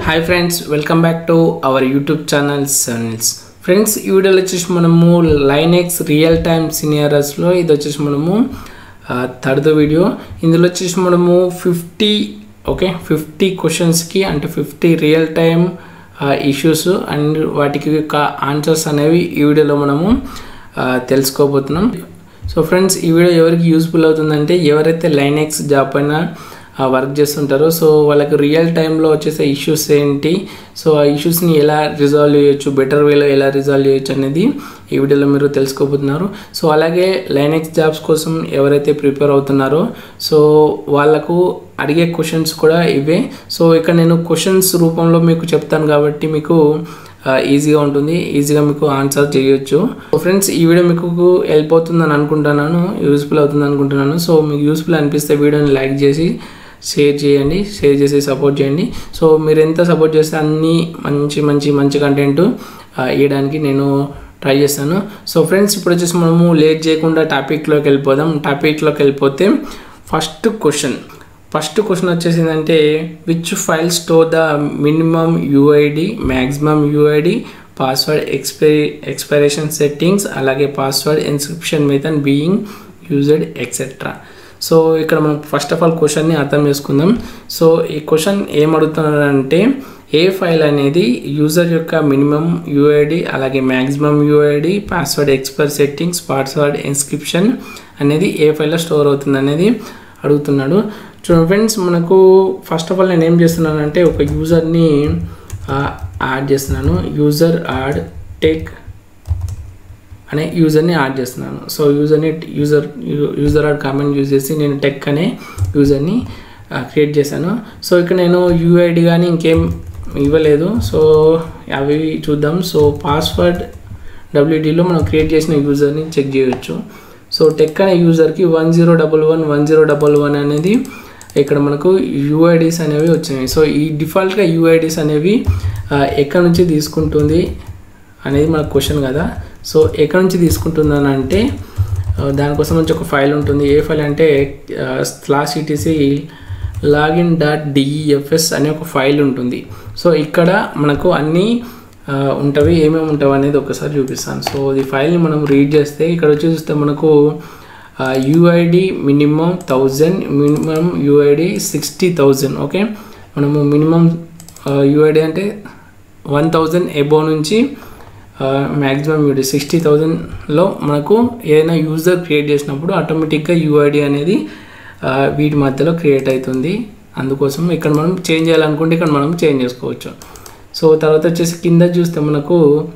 hi friends welcome back to our YouTube channel channels friends ఈ వీడియోలో వచ్చేసి మనము లైనెక్స్ రియల్ టైమ్ సినియరస్లో ఇది వచ్చేసి మనము థర్డ్ వీడియో ఇందులో వచ్చేసి మనము ఫిఫ్టీ ఓకే ఫిఫ్టీ క్వశ్చన్స్కి అంటే fifty real time issues and వాటికి ఆన్సర్స్ అనేవి ఈ వీడియోలో మనము ఆ, తెలుసుకోబోతున్నాం సో ఫ్రెండ్స్ ఈ వీడియో ఎవరికి యూస్ఫుల్ అవుతుందంటే ఎవరైతే లైనెక్స్ జాబ్ పైన వర్క్ చేస్తుంటారో సో వాళ్ళకి రియల్ టైంలో వచ్చేసే ఇష్యూస్ ఏంటి సో ఆ ఇష్యూస్ని ఎలా రిజాల్వ్ చేయొచ్చు బెటర్ వేలో ఎలా రిజాల్వ్ చేయొచ్చు అనేది ఈ వీడియోలో మీరు తెలుసుకోబోతున్నారు సో అలాగే లైనెక్స్ జాబ్స్ కోసం ఎవరైతే ప్రిపేర్ అవుతున్నారో సో వాళ్ళకు అడిగే క్వశ్చన్స్ కూడా ఇవే సో ఇక్కడ నేను క్వశ్చన్స్ రూపంలో మీకు చెప్తాను కాబట్టి మీకు ఈజీగా ఉంటుంది ఈజీగా మీకు ఆన్సర్ చేయొచ్చు సో ఫ్రెండ్స్ ఈ వీడియో మీకు హెల్ప్ అవుతుందని అనుకుంటున్నాను యూస్ఫుల్ అవుతుంది అనుకుంటున్నాను సో మీకు యూస్ఫుల్ అనిపిస్తే వీడియోని లైక్ చేసి షేర్ చేయండి షేర్ చేసి సపోర్ట్ చేయండి సో మీరు ఎంత సపోర్ట్ చేస్తే అన్ని మంచి మంచి మంచి కంటెంట్ ఇవ్వడానికి నేను ట్రై చేస్తాను సో ఫ్రెండ్స్ ఇప్పుడు వచ్చేసి మనము లేట్ చేయకుండా టాపిక్లోకి వెళ్ళిపోదాం టాపిక్లోకి వెళ్ళిపోతే ఫస్ట్ క్వశ్చన్ ఫస్ట్ క్వశ్చన్ వచ్చేసిందంటే which file store the minimum UID maximum UID password expiry expiration settings అలాగే password encryption method being used etcetera so ఇక్కడ మనం ఫస్ట్ ఆఫ్ ఆల్ క్వశ్చన్ని అర్థం చేసుకుందాం సో ఈ క్వశ్చన్ ఏం అడుగుతున్నారంటే ఏ ఫైల్ అనేది యూజర్ యొక్క మినిమం యూఐడి అలాగే maximum UID password expire settings password encryption అనేది ఏ ఫైల్లో స్టోర్ అవుతుంది అనేది అడుగుతున్నాడు చూడండి ఫ్రెండ్స్ మనకు ఫస్ట్ ఆఫ్ ఆల్ నేను ఏం చేస్తున్నానంటే ఒక యూజర్ని యాడ్ చేస్తున్నాను యూజర్ యాడ్ టెక్ అనే యూజర్ని యాడ్ చేస్తున్నాను సో యూజర్ని user user add command use చేసి నేను టెక్ అనే యూజర్ని క్రియేట్ చేశాను సో ఇక్కడ నేను యూఐడి కానీ ఇంకేం ఇవ్వలేదు సో అవి చూద్దాం సో పాస్వర్డ్ డబ్ల్యూడీలో మనం క్రియేట్ చేసిన యూజర్ని చెక్ చేయొచ్చు సో టెక్ అనే యూజర్కి one zero double one one zero double one అనేది ఇక్కడ మనకు యూఐడీస్ అనేవి వచ్చినాయి సో ఈ డిఫాల్ట్గా యూఐడీస్ అనేవి ఆ, ఎక్కడి నుంచి తీసుకుంటుంది అనేది మనకు క్వశ్చన్ కదా సో ఎక్కడి నుంచి తీసుకుంటుందని అంటే ఆ, దానికోసం నుంచి ఒక ఫైల్ ఉంటుంది ఏ ఫైల్ అంటే slash ETC login dot DEFS అనే ఒక ఫైల్ ఉంటుంది సో ఇక్కడ మనకు అన్నీ ఆ, ఉంటవి ఏమేమి ఉంటాయి అనేది ఒకసారి చూపిస్తాను సో ఈ ఫైల్ని మనం రీడ్ చేస్తే ఇక్కడ వచ్చి చూస్తే మనకు UID minimum thousand minimum UID sixty thousand okay మనము మినిమం యూఐడి అంటే వన్ థౌజండ్ ఎబో నుంచి మ్యాక్సిమం యూఐడి సిక్స్టీ థౌజండ్లో మనకు ఏదైనా యూజర్ క్రియేట్ చేసినప్పుడు ఆటోమేటిక్గా యూఐడి అనేది ఆ, వీటి మధ్యలో క్రియేట్ అవుతుంది అందుకోసం ఇక్కడ మనం చేంజ్ చేయాలనుకుంటే ఇక్కడ మనం చేంజ్ చేసుకోవచ్చు సో తర్వాత వచ్చేసి కింద చూస్తే మనకు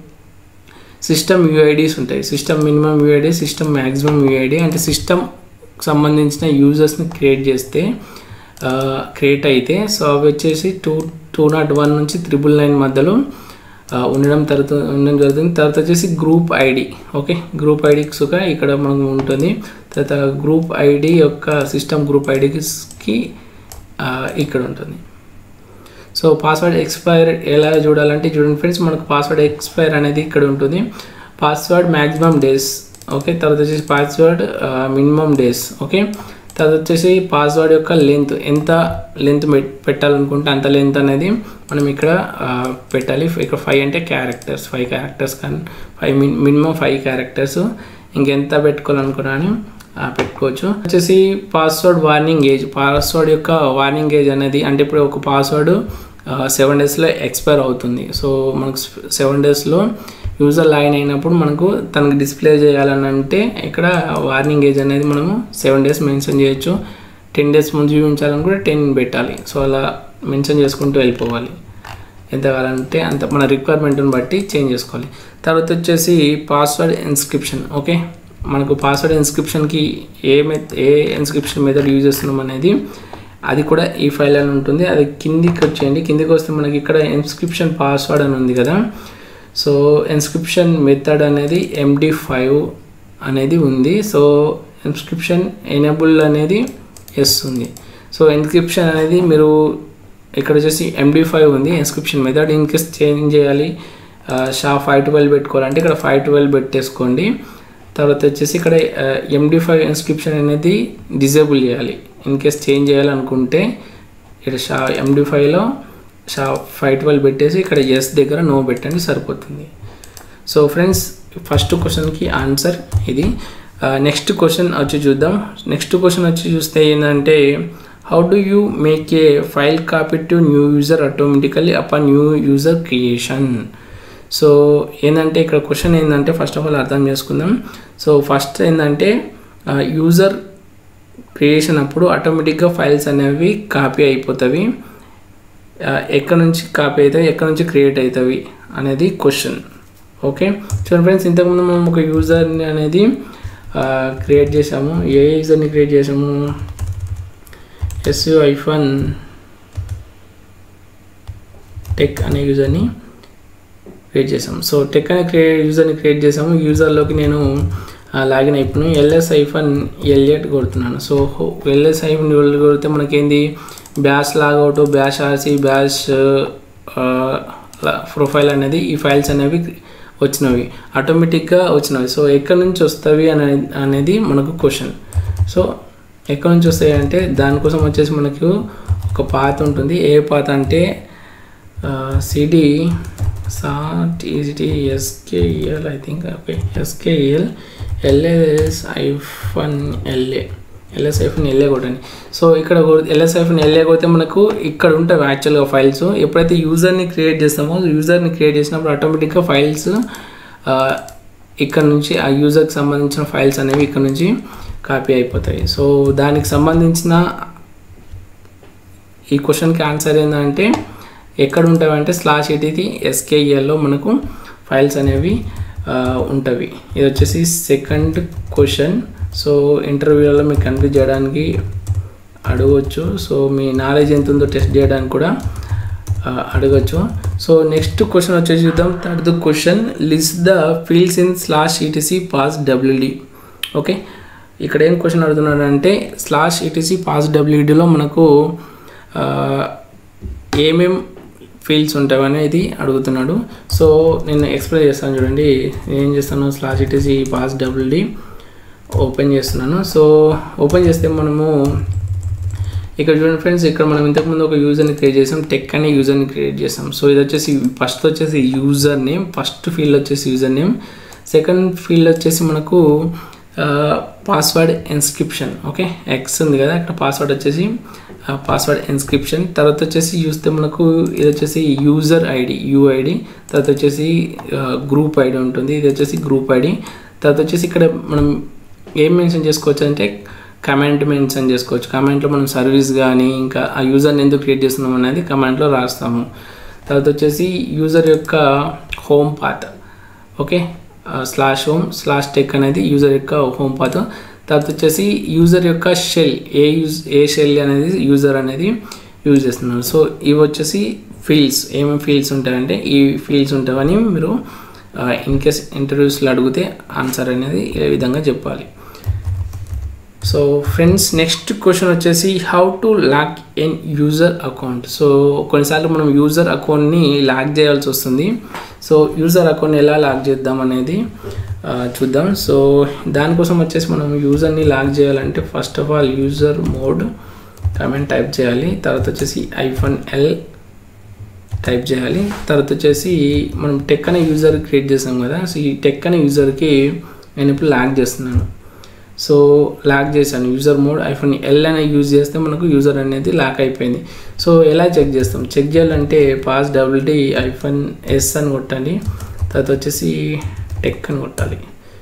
సిస్టమ్ యూఐడీస్ ఉంటాయి system minimum UID system maximum UID అంటే సిస్టమ్ సంబంధించిన యూజర్స్ని క్రియేట్ చేస్తే క్రియేట్ అయితే సో అవి వచ్చేసి టూ టూ నాట్ వన్ నుంచి త్రిబుల్ నైన్ మధ్యలో ఆ, ఉండడం తర్వాత ఉండడం జరుగుతుంది తర్వాత వచ్చేసి గ్రూప్ ఐడి ఓకే గ్రూప్ ఐడికి సుఖ ఇక్కడ మనకు ఉంటుంది తర్వాత గ్రూప్ ఐడి యొక్క సిస్టమ్ గ్రూప్ ఐడికి ఇక్కడ ఉంటుంది సో పాస్వర్డ్ ఎక్స్పైర్ ఎలా చూడాలంటే చూడండి ఫ్రెండ్స్ మనకు పాస్వర్డ్ ఎక్స్పైర్ అనేది ఇక్కడ ఉంటుంది పాస్వర్డ్ మ్యాక్సిమం డేస్ ఓకే తర్వాత వచ్చేసి పాస్వర్డ్ మినిమం డేస్ ఓకే తర్వాత వచ్చేసి పాస్వర్డ్ యొక్క లెంత్ ఎంత లెంత్ పెట్టాలనుకుంటే అంత లెంత్ అనేది మనం ఇక్కడ ఆ, పెట్టాలి ఇక్కడ ఫైవ్ అంటే క్యారెక్టర్స్ ఫైవ్ క్యారెక్టర్స్ కానీ ఫైవ్ మినిమం ఫైవ్ క్యారెక్టర్స్ ఇంకెంత పెట్టుకోవాలనుకున్నా అని ఆ, పెట్టుకోవచ్చు వచ్చేసి పాస్వర్డ్ వార్నింగ్ ఏజ్ పాస్వర్డ్ యొక్క వార్నింగ్ ఏజ్ అనేది అంటే ఇప్పుడు ఒక పాస్వర్డ్ సెవెన్ డేస్లో ఎక్స్పైర్ అవుతుంది సో మనకు సెవెన్ డేస్లో యూజర్ లాగిన్ అయినప్పుడు మనకు తనకు డిస్ప్లే చేయాలని అంటే ఇక్కడ వార్నింగ్ ఏజ్ అనేది మనము సెవెన్ డేస్ మెన్షన్ చేయొచ్చు టెన్ డేస్ ముందు చూపించాలనుకుంటే టెన్ పెట్టాలి సో అలా మెన్షన్ చేసుకుంటూ వెళ్ళిపోవాలి ఎంత కావాలంటే అంత మన రిక్వైర్మెంట్ని బట్టి చేంజ్ చేసుకోవాలి తర్వాత వచ్చేసి పాస్వర్డ్ ఇన్స్క్రిప్షన్ ఓకే మనకు పాస్వర్డ్ ఇన్స్క్రిప్షన్కి ఏ మెథ ఏ ఇన్స్క్రిప్షన్ మెథడ్ యూజ్ చేస్తున్నాం అనేది అది కూడా ఈ ఫైల్ అని ఉంటుంది అది కిందికి వచ్చేయండి కిందికి వస్తే మనకి ఇక్కడ ఇన్స్క్రిప్షన్ పాస్వర్డ్ అని ఉంది కదా సో ఇన్స్క్రిప్షన్ మెథడ్ అనేది ఎండి ఫైవ్ అనేది ఉంది సో ఇన్స్క్రిప్షన్ ఎనేబుల్ అనేది ఎస్ ఉంది సో ఇన్స్క్రిప్షన్ అనేది మీరు ఇక్కడ వచ్చేసి ఎండి ఫైవ్ ఉంది encryption method in case change చేయాలి ఆ, షా ఫైవ్ ట్వెల్వ్ పెట్టుకోవాలంటే ఇక్కడ ఫైవ్ ట్వెల్వ్ పెట్టేసుకోండి తర్వాత వచ్చేసి ఇక్కడ ఎండి ఫైవ్ ఇన్స్క్రిప్షన్ అనేది డిజేబుల్ చేయాలి ఇన్ కేస్ చేంజ్ చేయాలనుకుంటే ఇక్కడ షా ఎండి ఫైవ్లో షా ఫైవ్ ట్వెల్వ్ పెట్టేసి ఇక్కడ ఎస్ దగ్గర నో పెట్టండి సరిపోతుంది సో ఫ్రెండ్స్ ఫస్ట్ క్వశ్చన్కి ఆన్సర్ ఇది నెక్స్ట్ క్వశ్చన్ వచ్చి చూద్దాం నెక్స్ట్ క్వశ్చన్ వచ్చి చూస్తే ఏంటంటే how do you make a file copy to new user automatically upon new user creation so ఏంటంటే ఇక్కడ క్వశ్చన్ ఏంటంటే ఫస్ట్ ఆఫ్ ఆల్ అర్థం చేసుకుందాం సో ఫస్ట్ ఏంటంటే యూజర్ క్రియేషన్ అప్పుడు ఆటోమేటిక్గా ఫైల్స్ అనేవి కాపీ అయిపోతాయి ఎక్కడ నుంచి కాపీ అవుతాయి ఎక్కడ నుంచి క్రియేట్ అవుతాయి అనేది క్వశ్చన్ ఓకే చూడండి ఫ్రెండ్స్ ఇంతకుముందు మనం ఒక యూజర్ని అనేది క్రియేట్ చేసాము ఏ యూజర్ని క్రియేట్ చేసాము ఎస్యూ ఐఫోన్ టెక్ అనే యూజర్ని క్రియేట్ చేసాము సో టెక్ అనే క్రియేట్ యూజర్ని క్రియేట్ చేసాము యూజర్లోకి నేను లాగిన్ అయిపోయినాను ఎల్ఎస్ ఐఫోన్ ఎల్ఎట్ కొడుతున్నాను సో ఎల్ఎస్ ఐఫోన్ ఎల్ కొడితే మనకేంది bash logout bash RC bash profile అనేది ఈ ఫైల్స్ అనేవి వచ్చినవి ఆటోమేటిక్గా వచ్చినవి సో ఎక్కడి నుంచి వస్తాయి అనే అనేది మనకు క్వశ్చన్ సో ఎక్కడి నుంచి వస్తాయి అంటే దానికోసం వచ్చేసి మనకు ఒక పాత ఉంటుంది ఏ పాత అంటే సిడి సాట్ ఈజీ SKL I think okay SKL LS hyphen LA LS hyphen LA కొట్టండి సో ఇక్కడ ఎల్ఎస్ ఐఫోన్ ఎల్ఏ కొడితే మనకు ఇక్కడ ఉంటాయి యాక్చువల్గా ఫైల్స్ ఎప్పుడైతే యూజర్ని క్రియేట్ చేస్తామో యూజర్ని క్రియేట్ చేసినప్పుడు ఆటోమేటిక్గా ఫైల్స్ ఇక్కడ నుంచి ఆ యూజర్కి సంబంధించిన ఫైల్స్ అనేవి ఇక్కడ నుంచి కాపీ అయిపోతాయి సో దానికి సంబంధించిన ఈ క్వశ్చన్కి ఆన్సర్ ఏంటంటే ఎక్కడ ఉంటాయంటే స్లాష్ ఎయిటీది ఎస్కేఎల్లో మనకు ఫైల్స్ అనేవి ఉంటవి ఇది వచ్చేసి సెకండ్ క్వశ్చన్ సో ఇంటర్వ్యూలలో మీకు కన్ఫ్యూజ్ చేయడానికి అడగవచ్చు సో మీ నాలెడ్జ్ ఎంత ఉందో టెస్ట్ చేయడానికి కూడా అడగచ్చు సో నెక్స్ట్ క్వశ్చన్ వచ్చేసి చూద్దాం third question list the fields in slash ETC pass WD okay ఇక్కడ ఏం క్వశ్చన్ అడుగుతున్నాడు అంటే స్లాష్ ఈటీసీ పాస్ డబ్ల్యూడిలో మనకు ఏమేం ఫీల్డ్స్ ఉంటాయి అనేది అడుగుతున్నాడు సో నేను ఎక్స్ప్లెయిన్ చేస్తాను చూడండి ఏం చేస్తాను slash ETC pass WD open చేస్తున్నాను సో ఓపెన్ చేస్తే మనము ఇక్కడ చూడండి ఫ్రెండ్స్ ఇక్కడ మనం ఇంతకుముందు ఒక యూజర్ని క్రియేట్ చేసాం టెక్ అనే యూజర్ని క్రియేట్ చేసాం సో ఇది వచ్చేసి ఫస్ట్ వచ్చేసి యూజర్ నేమ్ ఫస్ట్ ఫీల్డ్ వచ్చేసి యూజర్ నేమ్ సెకండ్ ఫీల్డ్ వచ్చేసి మనకు పాస్వర్డ్ ఇన్స్క్రిప్షన్ ఓకే ఎక్స్ ఉంది కదా అక్కడ పాస్వర్డ్ వచ్చేసి పాస్వర్డ్ ఇన్స్క్రిప్షన్ తర్వాత వచ్చేసి చూస్తే మనకు ఇది వచ్చేసి యూజర్ ఐడి యూఐడి తర్వాత వచ్చేసి గ్రూప్ ఐడి ఉంటుంది ఇది వచ్చేసి గ్రూప్ ఐడి తర్వాత వచ్చేసి ఇక్కడ మనం ఏం మెన్షన్ చేసుకోవచ్చు అంటే కమెంట్ మెన్షన్ చేసుకోవచ్చు కమెంట్లో మనం సర్వీస్ కానీ ఇంకా ఆ యూజర్ని ఎందుకు క్రియేట్ చేస్తున్నాం అనేది కమెంట్లో రాస్తాము తర్వాత వచ్చేసి యూజర్ యొక్క home path okay slash home slash tech అనేది యూజర్ యొక్క హోమ్ పాత్ తర్వాత వచ్చేసి యూజర్ యొక్క షెల్ ఏ యూజ్ ఏ షెల్ అనేది యూజర్ అనేది యూజ్ చేస్తున్నారు సో ఇవి వచ్చేసి ఫీల్డ్స్ ఏమేమి ఫీల్డ్స్ ఉంటాయంటే ఈ ఫీల్డ్స్ ఉంటాయని మీరు ఇన్ కేస్ ఇంటర్వ్యూస్లో అడిగితే ఆన్సర్ అనేది ఏ విధంగా చెప్పాలి సో ఫ్రెండ్స్ నెక్స్ట్ క్వశ్చన్ వచ్చేసి how to lock an user account so కొన్నిసార్లు మనం యూజర్ అకౌంట్ని లాక్ చేయాల్సి వస్తుంది సో యూజర్ అకౌంట్ ఎలా లాక్ చేద్దాం అనేది చూద్దాం సో దానికోసం వచ్చేసి మనం యూజర్ని లాక్ చేయాలంటే first of all user mod command type చేయాలి తర్వాత వచ్చేసి ఐఫోన్ ఎల్ టైప్ చేయాలి తర్వాత వచ్చేసి మనం టెక్ అనే యూజర్ క్రియేట్ చేసాం కదా సో ఈ టెక్ అనే యూజర్కి నేను ఇప్పుడు లాక్ చేస్తున్నాను సో లాక్ చేశాను యూజర్ మోడ్ ఐఫోన్ ఎల్ అనే యూజ్ చేస్తే మనకు యూజర్ అనేది లాక్ అయిపోయింది సో ఎలా చెక్ చేస్తాం చెక్ చేయాలంటే పాస్ డబ్ల్యూడి ఐఫోన్ ఎస్ అని కొట్టాలి తర్వాత వచ్చేసి టెక్ అని కొట్టాలి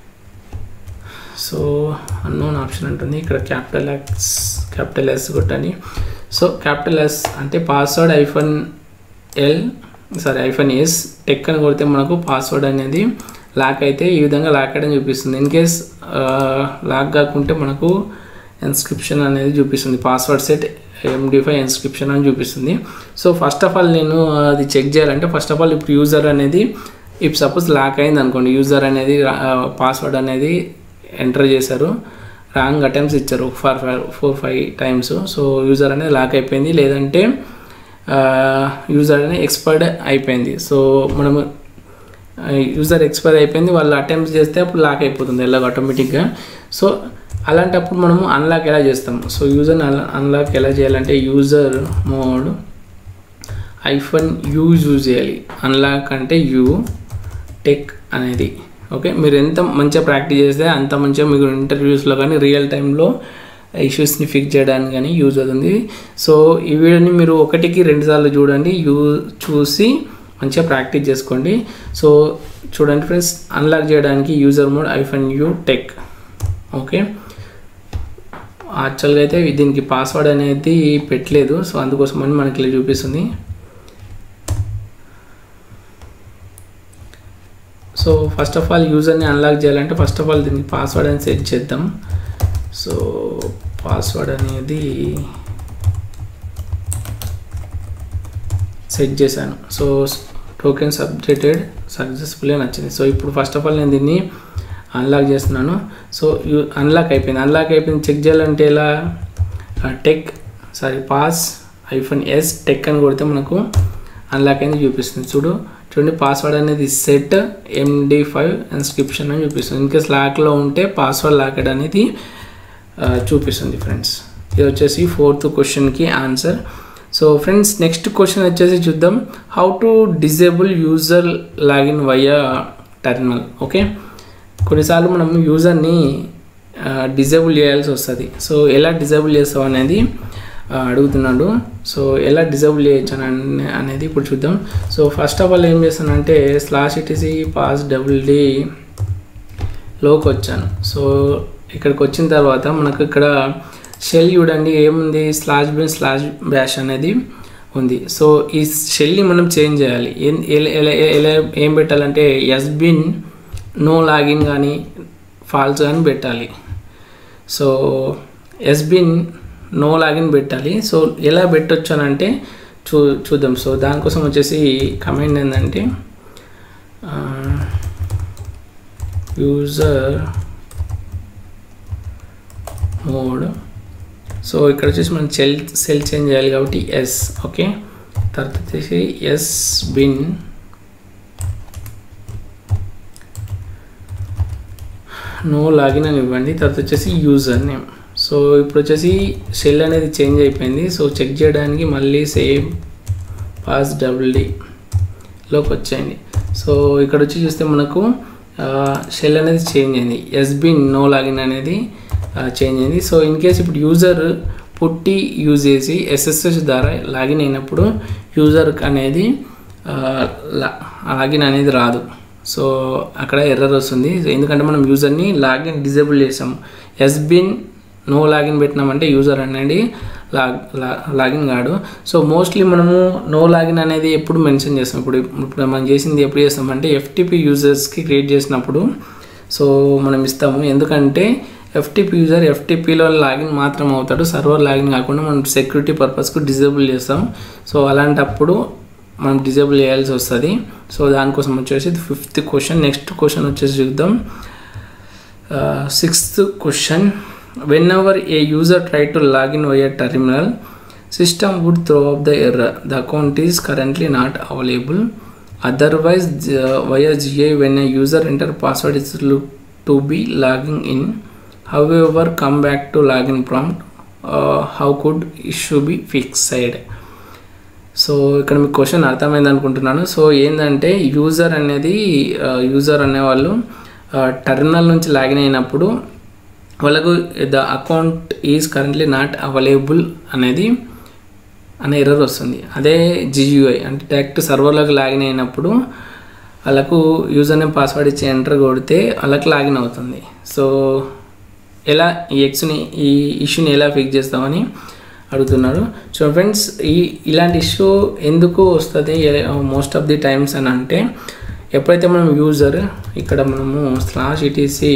సో అన్నోన్ ఆప్షన్ ఉంటుంది ఇక్కడ క్యాపిటల్ ఎక్స్ క్యాపిటల్ ఎస్ కొట్టాలి సో క్యాపిటల్ ఎస్ అంటే password hyphen L sorry hyphen S tech అని కొడితే మనకు పాస్వర్డ్ అనేది లాక్ అయితే ఈ విధంగా లాక్ అయ్యడం చూపిస్తుంది ఇన్ కేస్ లాక్ కాకుంటే మనకు ఇన్స్క్రిప్షన్ అనేది చూపిస్తుంది password set MD five encryption అని చూపిస్తుంది సో ఫస్ట్ ఆఫ్ ఆల్ నేను అది చెక్ చేయాలంటే ఫస్ట్ ఆఫ్ ఆల్ ఇప్పుడు యూజర్ అనేది ఇప్పుడు సపోజ్ లాక్ అయింది అనుకోండి యూజర్ అనేది పాస్వర్డ్ అనేది ఎంటర్ చేశారు రాంగ్ అటెంప్ట్స్ ఇచ్చారు for five four five times so user అనేది లాక్ అయిపోయింది లేదంటే యూజర్ అనేది ఎక్స్పైర్డ్ అయిపోయింది సో మనము యూజర్ ఎక్స్పైర్ అయిపోయింది వాళ్ళు అటెంప్ట్ చేస్తే అప్పుడు లాక్ అయిపోతుంది ఎలాగ ఆటోమేటిక్గా సో అలాంటప్పుడు మనము అన్లాక్ ఎలా చేస్తాం సో యూజర్ని అన్లాక్ ఎలా చేయాలంటే user mod hyphen U use చేయాలి అన్లాక్ అంటే యూ టెక్ అనేది ఓకే మీరు ఎంత మంచిగా ప్రాక్టీస్ చేస్తే అంత మంచిగా మీకు ఇంటర్వ్యూస్లో కానీ రియల్ టైంలో ఇష్యూస్ని ఫిక్స్ చేయడానికి కానీ యూజ్ అవుతుంది సో ఈ వీడియోని మీరు ఒకటికి రెండు సార్లు చూడండి యూ చూసి మంచిగా ప్రాక్టీస్ చేసుకోండి సో చూడండి ఫ్రెండ్స్ అన్లాక్ చేయడానికి user mod hyphen U tech okay యాక్చువల్గా అయితే దీనికి పాస్వర్డ్ అనేది పెట్టలేదు సో అందుకోసం అని మనకి ఇలా చూపిస్తుంది సో ఫస్ట్ ఆఫ్ ఆల్ యూజర్ని అన్లాక్ చేయాలంటే ఫస్ట్ ఆఫ్ ఆల్ దీనికి పాస్వర్డ్ అని సెట్ చేద్దాం సో పాస్వర్డ్ అనేది సెట్ చేశాను సో టోకెన్స్ అప్డేటెడ్ సక్సెస్ఫుల్ అని వచ్చింది సో ఇప్పుడు ఫస్ట్ ఆఫ్ ఆల్ నేను దీన్ని అన్లాక్ చేస్తున్నాను సో యూ అన్లాక్ అయిపోయింది అన్లాక్ అయిపోయింది చెక్ చేయాలంటే ఎలా tech sorry pass hyphen S tech అని కొడితే మనకు అన్లాక్ అయింది చూపిస్తుంది చూడు చూడండి పాస్వర్డ్ అనేది సెట్ ఎండి ఫైవ్ ఇన్స్క్రిప్షన్ అని చూపిస్తుంది ఇన్కేస్ లాక్లో ఉంటే పాస్వర్డ్ లాకెడ్ అనేది చూపిస్తుంది ఫ్రెండ్స్ ఇది వచ్చేసి ఫోర్త్ క్వశ్చన్కి answer so friends next question వచ్చేసి చూద్దాం how to disable user login via terminal okay కొన్నిసార్లు మనం యూజర్ని డిజేబుల్ చేయాల్సి వస్తుంది సో ఎలా డిజేబుల్ చేస్తాం అనేది అడుగుతున్నాడు సో ఎలా డిజేబుల్ చేయొచ్చు అని అనేది ఇప్పుడు చూద్దాం సో ఫస్ట్ ఆఫ్ ఆల్ ఏం చేస్తానంటే slash ETC pass double D లోకి వచ్చాను సో ఇక్కడికి వచ్చిన తర్వాత మనకు ఇక్కడ షెల్ చూడండి ఏముంది స్లాష్ బిన్ స్లాష్ బ్యాష్ అనేది ఉంది సో ఈ షెల్ని మనం చేంజ్ చేయాలి ఎలా ఏం పెట్టాలంటే ఎస్ బిన్ నో లాగిన్ కానీ ఫాల్స్ కానీ పెట్టాలి సో ఎస్బిన్ నో లాగిన్ పెట్టాలి సో ఎలా పెట్టొచ్చు అని అంటే చూ చూద్దాం సో దానికోసం వచ్చేసి కమెంట్ ఏంటంటే యూజర్ మోడ్ సో ఇక్కడ వచ్చేసి మనం సెల్ సెల్ చేంజ్ చేయాలి కాబట్టి ఎస్ ఓకే తర్వాత వచ్చేసి ఎస్ బిన్ నో లాగిన్ అని ఇవ్వండి తర్వాత వచ్చేసి యూజర్ నేమ్ సో ఇప్పుడు వచ్చేసి షెల్ అనేది చేంజ్ అయిపోయింది సో చెక్ చేయడానికి మళ్ళీ సేమ్ పాస్ డబుల్ లోకి వచ్చేయండి సో ఇక్కడ వచ్చి చూస్తే మనకు షెల్ అనేది చేంజ్ అయింది ఎస్బిన్ నో లాగిన్ అనేది చేంజ్ అయింది సో ఇన్ కేస్ ఇప్పుడు యూజర్ పుట్టి యూజ్ చేసి ఎస్ఎస్ఎస్ ద్వారా లాగిన్ అయినప్పుడు యూజర్ అనేది లాగిన్ అనేది రాదు సో అక్కడ ఎర్రర్ వస్తుంది ఎందుకంటే మనం యూజర్ని లాగిన్ డిజేబుల్ చేసాం ఎస్బిన్ నో లాగిన్ పెట్టినామంటే యూజర్ అనేది లాగ్ లాగిన్ కాడు సో మోస్ట్లీ మనము నో లాగిన్ అనేది ఎప్పుడు మెన్షన్ చేస్తాం ఇప్పుడు ఇప్పుడు మనం చేసింది ఎప్పుడు చేస్తామంటే ఎఫ్టిపి యూజర్స్కి క్రియేట్ చేసినప్పుడు సో మనం ఇస్తాము ఎందుకంటే ఎఫ్టిపి యూజర్ ఎఫ్టిపిలో లాగిన్ మాత్రం అవుతాడు సర్వర్ లాగిన్ కాకుండా మనం సెక్యూరిటీ పర్పస్కు డిజేబుల్ చేస్తాం సో అలాంటప్పుడు మనం డిజేబుల్ చేయాల్సి వస్తుంది సో దానికోసం వచ్చేసి ఫిఫ్త్ క్వశ్చన్ నెక్స్ట్ క్వశ్చన్ వచ్చేసి చూద్దాం sixth question whenever a user try to login via terminal system would throw up the error the account is currently not available otherwise via GI when a user enter password is look to be logging in however come back to login prompt how could issue be fixed so ఇక్కడ మీకు question అర్థమైంది అనుకుంటున్నాను so ఏంటంటే user అనేది user అనేవాళ్ళు terminal నుంచి login అయినప్పుడు వాళ్ళకు the account is currently not available అనేది అనే ఎర్రర్ వస్తుంది అదే జియూఐ అంటే డైరెక్ట్ సర్వర్లోకి లాగిన్ అయినప్పుడు వాళ్ళకు యూజర్ నేమ్ పాస్వర్డ్ ఇచ్చి ఎంటర్ కొడితే వాళ్ళకి లాగిన్ అవుతుంది సో ఎలా ఈ ఎక్స్ని ఈ ఇష్యూని ఎలా ఫిక్స్ చేస్తామని అడుగుతున్నారు సో ఫ్రెండ్స్ ఈ ఇలాంటి ఇష్యూ ఎందుకు వస్తుంది మోస్ట్ ఆఫ్ ది టైమ్స్ అని అంటే ఎప్పుడైతే మనం యూజర్ ఇక్కడ మనము slash ETC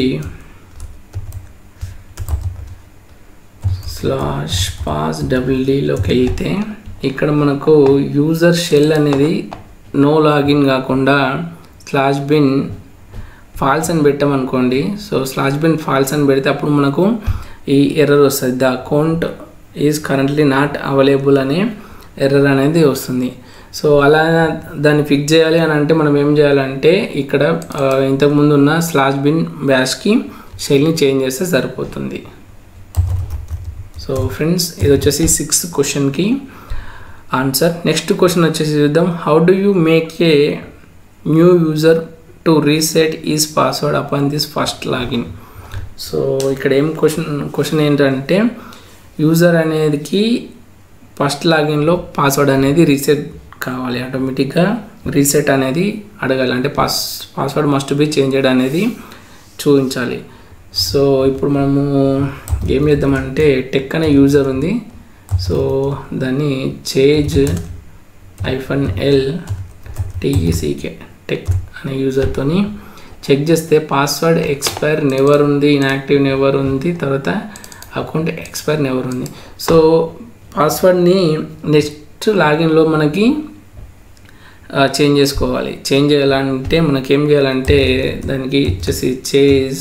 slash pass double డీలోకి వెళ్తే ఇక్కడ మనకు యూజర్ షెల్ అనేది నో లాగిన్ కాకుండా స్లాష్ బిన్ ఫాల్స్ అని పెట్టామనుకోండి సో స్లాష్ బిన్ ఫాల్స్ అని పెడితే అప్పుడు మనకు ఈ ఎర్రర్ వస్తుంది the account is currently not available అనే ఎర్రర్ అనేది వస్తుంది సో అలా దాన్ని ఫిక్స్ చేయాలి అని అంటే మనం ఏం చేయాలంటే ఇక్కడ ఇంతకుముందు ఉన్న స్లాష్ బిన్ బ్యాష్కి షెల్ని చేంజ్ చేస్తే సరిపోతుంది సో ఫ్రెండ్స్ ఇది వచ్చేసి సిక్స్త్ క్వశ్చన్కి ఆన్సర్ నెక్స్ట్ క్వశ్చన్ వచ్చేసి చూద్దాం how do you make a new user to reset is password upon this first login so ఇక్కడ ఏం క్వశ్చన్ క్వశ్చన్ ఏంటంటే యూజర్ అనేదికి ఫస్ట్ లాగిన్లో పాస్వర్డ్ అనేది రీసెట్ కావాలి ఆటోమేటిక్గా రీసెట్ అనేది అడగాలి అంటే pass password must be change అనేది చూపించాలి సో ఇప్పుడు మనము ఏం చేద్దామంటే టెక్ అనే యూజర్ ఉంది సో దాన్ని chage hyphen L TECK tech అనే యూజర్తోని చెక్ చేస్తే పాస్వర్డ్ ఎక్స్పైర్ నెవర్ ఉంది ఇన్యాక్టివ్ నెవర్ ఉంది తర్వాత అకౌంట్ ఎక్స్పైర్ నెవర్ ఉంది సో పాస్వర్డ్ని నెక్స్ట్ లాగిన్లో మనకి చేంజ్ చేసుకోవాలి చేంజ్ చేయాలంటే మనకి ఏం చేయాలంటే దానికి వచ్చేసి చేజ్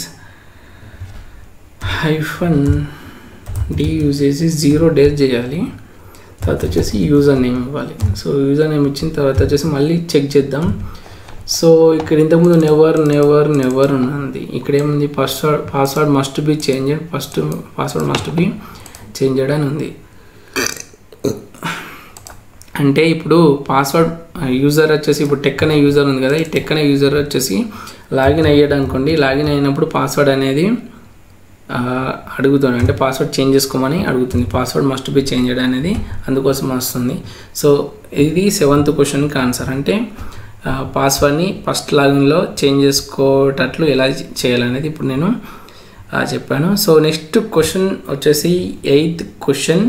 హైఫన్ డి యూజ్ చేసి జీరో డేస్ చేయాలి తర్వాత వచ్చేసి యూజర్ నేమ్ ఇవ్వాలి సో యూజర్ నేమ్ ఇచ్చిన తర్వాత వచ్చేసి మళ్ళీ చెక్ చేద్దాం సో ఇక్కడ ఇంతకుముందు నెవర్ నెవర్ నెవర్ ఉన్నది ఇక్కడ ఏముంది password password must be change first password must be change అని ఉంది అంటే ఇప్పుడు పాస్వర్డ్ యూజర్ వచ్చేసి ఇప్పుడు టెక్ అనే యూజర్ ఉంది కదా ఈ టెక్ అనే యూజర్ వచ్చేసి లాగిన్ అయ్యాడు అనుకోండి లాగిన్ అయినప్పుడు పాస్వర్డ్ అనేది అడుగుతుంది అంటే పాస్వర్డ్ చేంజ్ చేసుకోమని అడుగుతుంది పాస్వర్డ్ మస్ట్ బి చేంజ్ అనేది అందుకోసం వస్తుంది సో ఇది సెవెంత్ క్వశ్చన్కి ఆన్సర్ అంటే పాస్వర్డ్ని ఫస్ట్ లాగిన్లో చేంజ్ చేసుకోవటట్లు ఎలా చేయాలనేది ఇప్పుడు నేను చెప్పాను సో నెక్స్ట్ క్వశ్చన్ వచ్చేసి ఎయిత్ క్వశ్చన్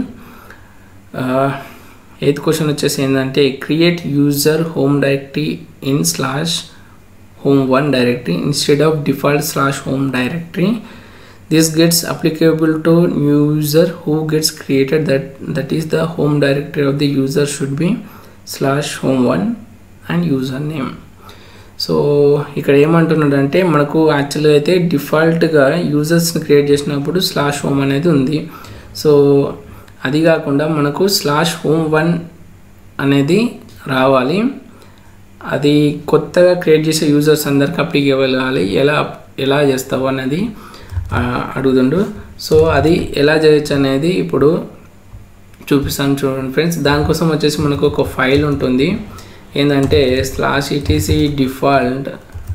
ఎయిత్ క్వశ్చన్ వచ్చేసి ఏంటంటే create user home directory in slash home one directory instead of default slash home directory this gets applicable to new user who gets created that that is the home directory of the user should be slash home one and user name so ఇక్కడ ఏమంటున్నాడు అంటే మనకు యాక్చువల్గా అయితే డిఫాల్ట్గా యూజర్స్ని create చేసినప్పుడు slash home అనేది ఉంది సో అది కాకుండా మనకు స్లాష్ హోమ్ వన్ అనేది రావాలి అది కొత్తగా క్రియేట్ చేసే యూజర్స్ అందరికి అప్లికేబుల్ కావాలి ఎలా ఎలా చేస్తావు అనేది అడుగుతుండు సో అది ఎలా చేయొచ్చు అనేది ఇప్పుడు చూపిస్తాను చూడండి ఫ్రెండ్స్ దానికోసం వచ్చేసి మనకు ఒక ఫైల్ ఉంటుంది ఏంటంటే slash ETC default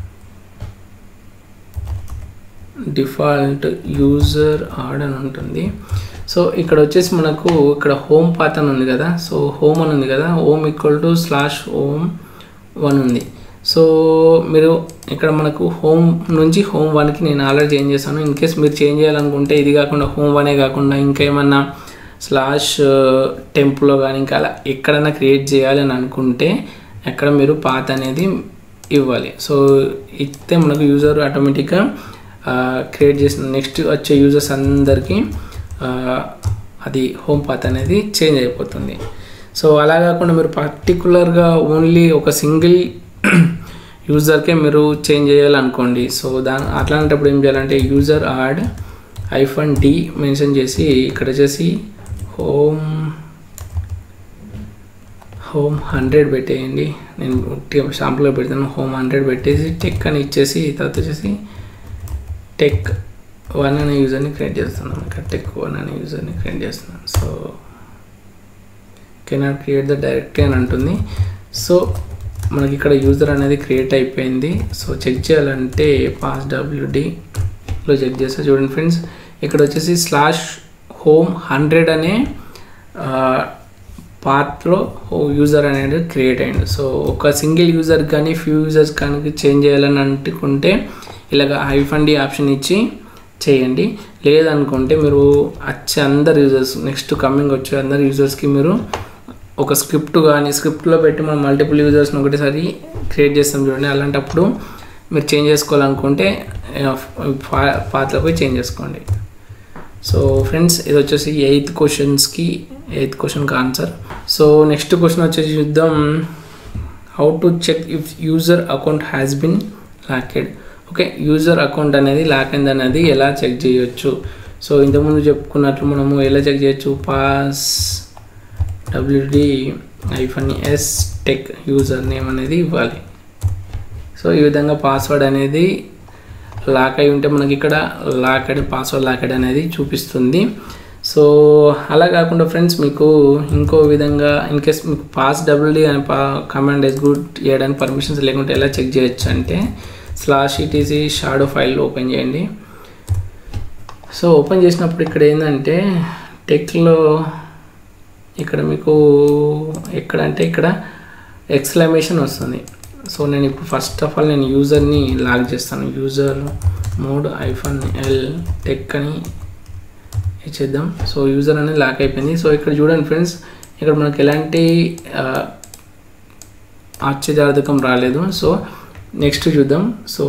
default user add అని ఉంటుంది సో ఇక్కడ వచ్చేసి మనకు ఇక్కడ హోమ్ పాత్ అని ఉంది కదా సో హోమ్ అని ఉంది కదా home equal to slash home one ఉంది సో మీరు ఇక్కడ మనకు హోమ్ నుంచి హోమ్ వన్కి నేను ఆల్రెడీ చేంజ్ చేశాను ఇన్ కేస్ మీరు చేంజ్ చేయాలనుకుంటే ఇది కాకుండా హోమ్ వనే కాకుండా ఇంకా ఏమన్నా స్లాష్ టెంపులో కానీ ఇంకా అలా ఎక్కడైనా క్రియేట్ చేయాలి అని అనుకుంటే అక్కడ మీరు పాత్ అనేది ఇవ్వాలి సో ఇస్తే మనకు యూజర్ ఆటోమేటిక్గా క్రియేట్ చేసిన నెక్స్ట్ వచ్చే యూజర్స్ అందరికీ అది హోమ్ పాత్ అనేది చేంజ్ అయిపోతుంది సో అలా కాకుండా మీరు పర్టికులర్గా ఓన్లీ ఒక సింగిల్ యూజర్కే మీరు చేంజ్ చేయాలనుకోండి సో దాని అట్లాంటప్పుడు ఏం చేయాలంటే user add hyphen D mention చేసి ఇక్కడ వచ్చేసి హోమ్ హోమ్ హండ్రెడ్ పెట్టేయండి నేను షాంపులో పెడతాను హోమ్ హండ్రెడ్ పెట్టేసి టెక్ అని ఇచ్చేసి తర్వాత వచ్చేసి టెక్ వన్ అనే యూజర్ని క్రియేట్ చేస్తున్నాను ఇక్కడ టెక్ వన్ అనే యూజర్ని క్రియేట్ చేస్తున్నాను so cannot create the directory అని అంటుంది సో మనకి ఇక్కడ యూజర్ అనేది క్రియేట్ అయిపోయింది సో చెక్ చేయాలంటే పాస్ డబ్ల్యూడిలో చెక్ చేస్తే చూడండి ఫ్రెండ్స్ ఇక్కడ వచ్చేసి స్లాష్ హోమ్ హండ్రెడ్ అనే పాత్లో యూజర్ అనేది క్రియేట్ అయ్యింది సో ఒక సింగిల్ యూజర్ కానీ ఫ్యూ యూజర్స్ కానీ చేంజ్ చేయాలని అనుకుంటే ఇలాగ హైఫండి ఆప్షన్ ఇచ్చి చేయండి లేదనుకుంటే మీరు వచ్చే అందరు యూజర్స్ నెక్స్ట్ కమింగ్ వచ్చే అందరు యూజర్స్కి మీరు ఒక స్క్రిప్ట్ కానీ స్క్రిప్ట్లో పెట్టి మనం మల్టిపుల్ యూజర్స్ని ఒకటేసారి క్రియేట్ చేస్తాం చూడండి అలాంటప్పుడు మీరు చేంజ్ చేసుకోవాలనుకుంటే పాత్రలో పోయి చేంజ్ చేసుకోండి సో ఫ్రెండ్స్ ఇది వచ్చేసి ఎయిత్ క్వశ్చన్స్కి ఎయిత్ క్వశ్చన్కి ఆన్సర్ సో నెక్స్ట్ క్వశ్చన్ వచ్చేసి చూద్దాం how to check if user account has been locked okay user account అనేది లాక్ అయింది అనేది ఎలా చెక్ చేయొచ్చు సో ఇంతకుముందు చెప్పుకున్నట్లు మనము ఎలా చెక్ చేయొచ్చు pass WD hyphen S tech user name అనేది ఇవ్వాలి సో ఈ విధంగా పాస్వర్డ్ అనేది లాక్ అయి ఉంటే మనకి ఇక్కడ లాక్ అయి పాస్వర్డ్ లాక్ అనేది చూపిస్తుంది సో అలా కాకుండా ఫ్రెండ్స్ మీకు ఇంకో విధంగా ఇన్ కేస్ మీకు పాస్ డబ్ల్యూడి అని పా కమాండ్ ఎగ్జిక్యూట్ చేయడానికి పర్మిషన్స్ లేకుంటే ఎలా చెక్ చేయొచ్చు అంటే slash ETC shadow file open చేయండి సో ఓపెన్ చేసినప్పుడు ఇక్కడ ఏంటంటే టెక్లో ఇక్కడ మీకు ఎక్కడంటే ఇక్కడ ఎక్స్క్లమేషన్ వస్తుంది సో నేను ఇప్పుడు ఫస్ట్ ఆఫ్ ఆల్ నేను యూజర్ని లాగ్ చేస్తాను user mod hyphen L tech అని ఇచ్చేద్దాం సో యూజర్ అనేది లాక్ అయిపోయింది సో ఇక్కడ చూడండి ఫ్రెండ్స్ ఇక్కడ మనకు ఎలాంటి ఆశ్చర్యార్థకం రాలేదు సో నెక్స్ట్ చూద్దాం సో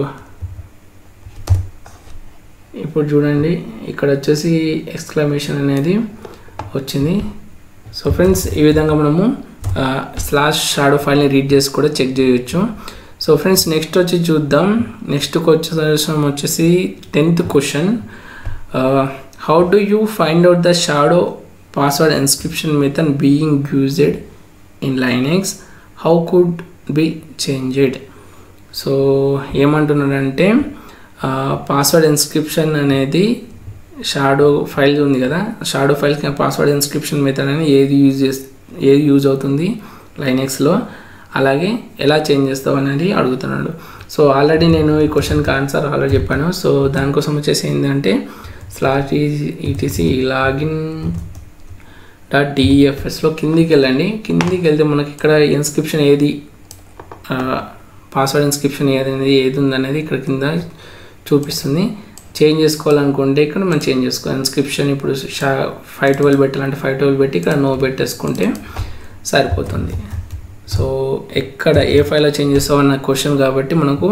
ఇప్పుడు చూడండి ఇక్కడ వచ్చేసి ఎక్స్క్లమేషన్ అనేది వచ్చింది సో ఫ్రెండ్స్ ఈ విధంగా మనము స్లాష్ షాడో ఫైల్ని రీడ్ చేసి కూడా చెక్ చేయొచ్చు సో ఫ్రెండ్స్ నెక్స్ట్ వచ్చి చూద్దాం నెక్స్ట్ క్వశ్చన్ వచ్చేసి tenth question how do you find out the shadow password encryption method being used in Linux how could be changed so ఏమంటున్నాడంటే పాస్వర్డ్ ఇన్స్క్రిప్షన్ అనేది shadow file ఉంది కదా shadow ఫైల్కి password encryption method అని ఏది use చేస్ ఏది యూజ్ అవుతుంది లైనెక్స్లో అలాగే ఎలా చేంజ్ చేస్తావు అనేది అడుగుతున్నాడు సో ఆల్రెడీ నేను ఈ క్వశ్చన్కి ఆన్సర్ ఆల్రెడీ చెప్పాను సో దానికోసం వచ్చేసి ఏంటంటే స్లాష్ ఈటీసీ లాగిన్ డాట్ డిఈఎఫ్ఎస్లో కిందికి వెళ్ళండి కిందికి వెళ్తే మనకి ఇక్కడ ఇన్స్క్రిప్షన్ ఏది పాస్వర్డ్ ఇన్స్క్రిప్షన్ ఏది అనేది ఏది ఉందనేది ఇక్కడ కింద చూపిస్తుంది చేంజ్ చేసుకోవాలనుకుంటే ఇక్కడ మనం చేంజ్ చేసుకోవాలి ఇన్స్క్రిప్షన్ ఇప్పుడు షా ఫైవ్ ట్వెల్వ్ పెట్టాలంటే ఫైవ్ ట్వెల్వ్ పెట్టి ఇక్కడ నో పెట్టేసుకుంటే సరిపోతుంది సో ఎక్కడ ఏ ఫైల్లో చేంజ్ చేస్తామన్న క్వశ్చన్ కాబట్టి మనకు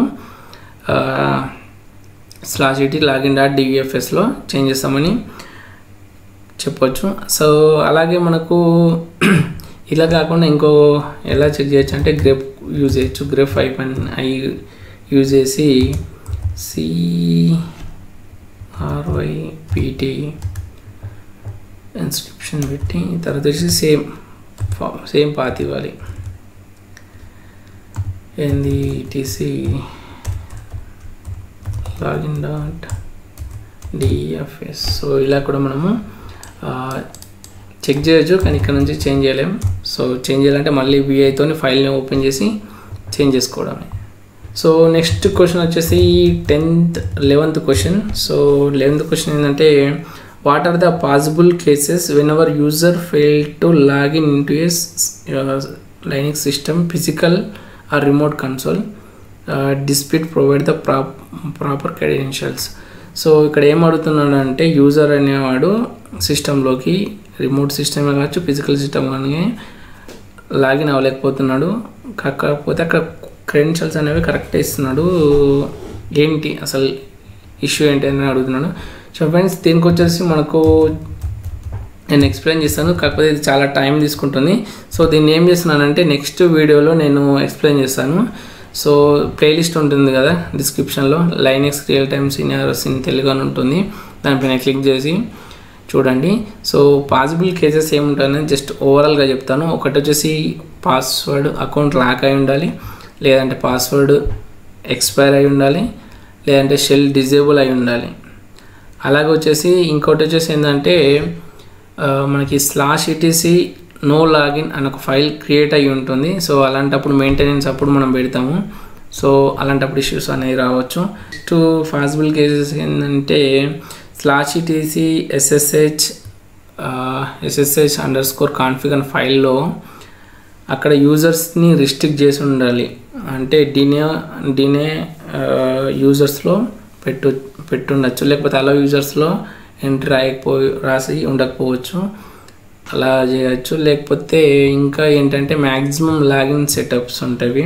స్లాష్ ఇటీ లాగిన్ డాట్ డివిఎఫ్ఎస్లో చేంజ్ చేస్తామని చెప్పొచ్చు సో అలాగే మనకు ఇలా కాకుండా ఇంకో ఎలా చెక్ చేయొచ్చు అంటే గ్రేప్ యూజ్ చేయొచ్చు grep five and I use చేసి సి ఆర్వై పీటీ ఇన్స్క్రిప్షన్ పెట్టి తర్వాత వచ్చి సేమ్ సేమ్ పాత్ ఇవ్వాలి ఏంది TC login dot DFS so ఇలా కూడా మనము చెక్ చేయొచ్చు కానీ ఇక్కడ నుంచి చేంజ్ చేయలేం సో చేంజ్ చేయాలంటే మళ్ళీ విఐతో ఫైల్ని ఓపెన్ చేసి చేంజ్ చేసుకోవడమే సో నెక్స్ట్ క్వశ్చన్ వచ్చేసి tenth eleventh question so eleventh question ఏంటంటే what are the possible cases when our user fail to login in to S Linux system physical or remote console despite provide the pro proper credentials so ఇక్కడ ఏం అడుగుతున్నాడు అంటే user అనేవాడు సిస్టంలోకి remote system కావచ్చు physical system కానీ login అవ్వలేకపోతున్నాడు కాకపోతే అక్కడ క్రెడెన్షియల్స్ అనేవి కరెక్ట్ ఇస్తున్నాడు ఏంటి అసలు ఇష్యూ ఏంటి అని అడుగుతున్నాడు సో ఫ్రెండ్స్ దీనికి వచ్చేసి మనకు నేను ఎక్స్ప్లెయిన్ చేస్తాను కాకపోతే ఇది చాలా టైం తీసుకుంటుంది సో దీన్ని ఏం చేస్తున్నానంటే నెక్స్ట్ వీడియోలో నేను ఎక్స్ప్లెయిన్ చేస్తాను సో ప్లేలిస్ట్ ఉంటుంది కదా డిస్క్రిప్షన్లో Linux real time scenarios in Telugu అని ఉంటుంది దానిపైన క్లిక్ చేసి చూడండి సో పాసిబుల్ కేసెస్ ఏముంటాయని జస్ట్ ఓవరాల్గా చెప్తాను ఒకటి వచ్చేసి పాస్వర్డ్ అకౌంట్ లాక్ అయి ఉండాలి లేదంటే పాస్వర్డ్ ఎక్స్పైర్ అయి ఉండాలి లేదంటే షెల్ డిజేబుల్ అయి ఉండాలి అలాగే వచ్చేసి ఇంకోటి వచ్చేసి ఏంటంటే మనకి స్లాష్ ఇటీసీ నో లాగిన్ అని ఒక ఫైల్ క్రియేట్ అయ్యి ఉంటుంది సో అలాంటప్పుడు మెయింటెనెన్స్ అప్పుడు మనం పెడతాము సో అలాంటప్పుడు ఇష్యూస్ అనేవి రావచ్చు టూ పాసిబుల్ కేసెస్ ఏంటంటే slash ETC SSH SSH underscore config అనే ఫైల్లో అక్కడ యూజర్స్ని రిస్ట్రిక్ట్ చేసి ఉండాలి అంటే డినే డినే యూజర్స్లో పెట్టు పెట్టుండొచ్చు లేకపోతే అలా యూజర్స్లో ఎంట్రీ రాయకపో రాసి ఉండకపోవచ్చు అలా చేయొచ్చు లేకపోతే ఇంకా ఏంటంటే మ్యాక్సిమం లాగిన్ సెటప్స్ ఉంటాయి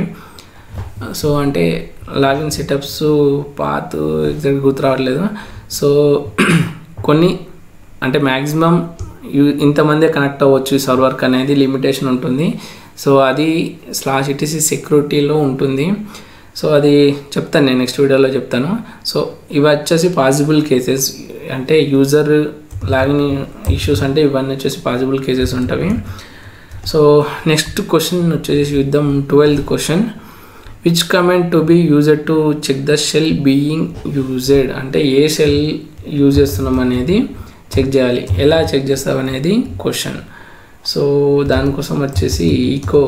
సో అంటే లాగిన్ సెటప్స్ పాత్ ఎగ్జాక్ట్ గుర్తు రావట్లేదు సో కొన్ని అంటే మ్యాక్సిమం యూ ఇంతమందే కనెక్ట్ అవ్వచ్చు ఈ సర్వర్కి అనేది లిమిటేషన్ ఉంటుంది సో అది స్లాష్ ఇటీసీ సెక్యూరిటీలో ఉంటుంది సో అది చెప్తాను నేను నెక్స్ట్ వీడియోలో చెప్తాను సో ఇవి వచ్చేసి పాసిబుల్ కేసెస్ అంటే యూజర్ లాగిన్ ఇష్యూస్ అంటే ఇవన్నీ వచ్చేసి పాసిబుల్ కేసెస్ ఉంటాయి సో నెక్స్ట్ క్వశ్చన్ వచ్చేసి చూద్దాం twelfth question which command to be user to check the shell being used అంటే ఏ షెల్ యూజ్ చేస్తున్నాం అనేది చెక్ చేయాలి ఎలా చెక్ చేస్తావు అనేది క్వశ్చన్ సో దానికోసం వచ్చేసి ఈకో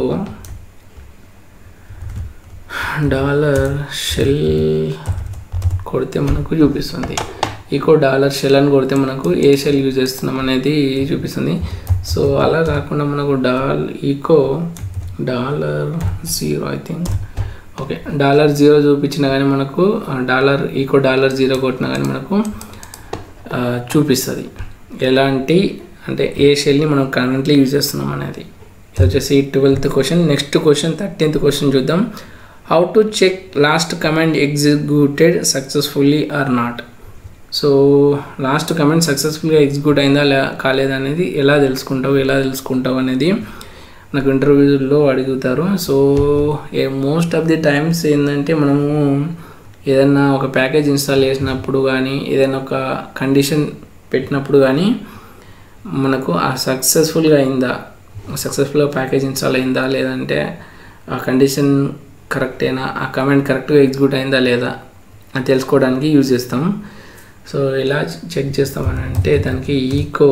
డాలర్ షెల్ కొడితే మనకు చూపిస్తుంది ఈకో డాలర్ షెల్ అని కొడితే మనకు ఏ షెల్ యూజ్ చేస్తున్నాం అనేది చూపిస్తుంది సో అలా కాకుండా మనకు డాల్ echo dollar zero I think okay dollar zero చూపించినా కానీ మనకు డాలర్ ఈకో డాలర్ జీరో కొట్టినా కానీ మనకు చూపిస్తుంది ఎలాంటి అంటే ఏ షెల్ని మనం కరెంట్లీ యూజ్ చేస్తున్నాం అనేది ఇది వచ్చేసి twelfth question next question thirteenth question చూద్దాం how to check last command executed successfully or not so last command సక్సెస్ఫుల్గా ఎగ్జిక్యూట్ అయిందా లే కాలేదా అనేది ఎలా తెలుసుకుంటావు ఎలా తెలుసుకుంటావు అనేది నాకు ఇంటర్వ్యూలో అడుగుతారు so a most of the times ఏంటంటే మనము ఏదైనా ఒక ప్యాకేజ్ ఇన్స్టాల్ చేసినప్పుడు కానీ ఏదైనా ఒక కండిషన్ పెట్టినప్పుడు కానీ మనకు ఆ సక్సెస్ఫుల్గా అయిందా సక్సెస్ఫుల్గా ప్యాకేజ్ ఇన్స్టాల్ అయిందా లేదంటే ఆ కండిషన్ కరెక్టేనా ఆ కమెంట్ కరెక్ట్గా ఎగ్జిక్యూట్ అయిందా లేదా అని తెలుసుకోవడానికి యూజ్ చేస్తాం సో ఎలా చెక్ చేస్తామని అంటే దానికి echo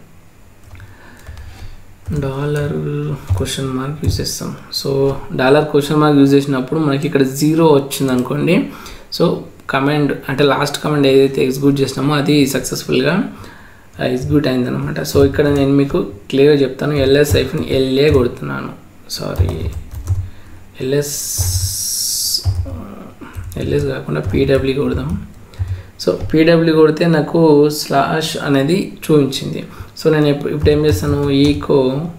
dollar question mark use చేస్తాం so dollar question mark use చేసినప్పుడు మనకి ఇక్కడ జీరో వచ్చింది అనుకోండి సో కమాండ్ అంటే లాస్ట్ కమాండ్ ఏదైతే ఎగ్జిక్యూట్ చేసినామో అది సక్సెస్ఫుల్గా ఎగ్జిక్యూట్ అయిందనమాట సో ఇక్కడ నేను మీకు క్లియర్గా చెప్తాను ఎల్ఎస్ ఐఫన్ ఎల్ఏ కొడుతున్నాను సారీ ఎల్ఎస్ ఎల్ఎస్ కాకుండా పీడబ్ల్యూ కొడదాం సో పీడబ్ల్యూ కొడితే నాకు స్లాష్ అనేది చూపించింది సో నేను ఇప్పుడు ఇప్పుడు ఏం చేస్తాను echo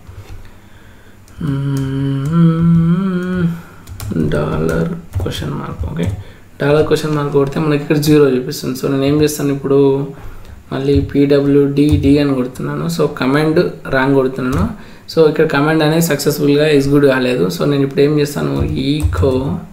dollar question mark okay dollar question mark కొడితే మనకి ఇక్కడ జీరో చూపిస్తుంది సో నేను ఏం చేస్తాను ఇప్పుడు మళ్ళీ పీడబ్ల్యూడి డి అని కొడుతున్నాను సో కమాండ్ రాంగ్ కొడుతున్నాను సో ఇక్కడ కమాండ్ అనేది సక్సెస్ఫుల్గా ఎగ్జిక్యూట్ కాలేదు సో నేను ఇప్పుడు ఏం చేస్తాను echo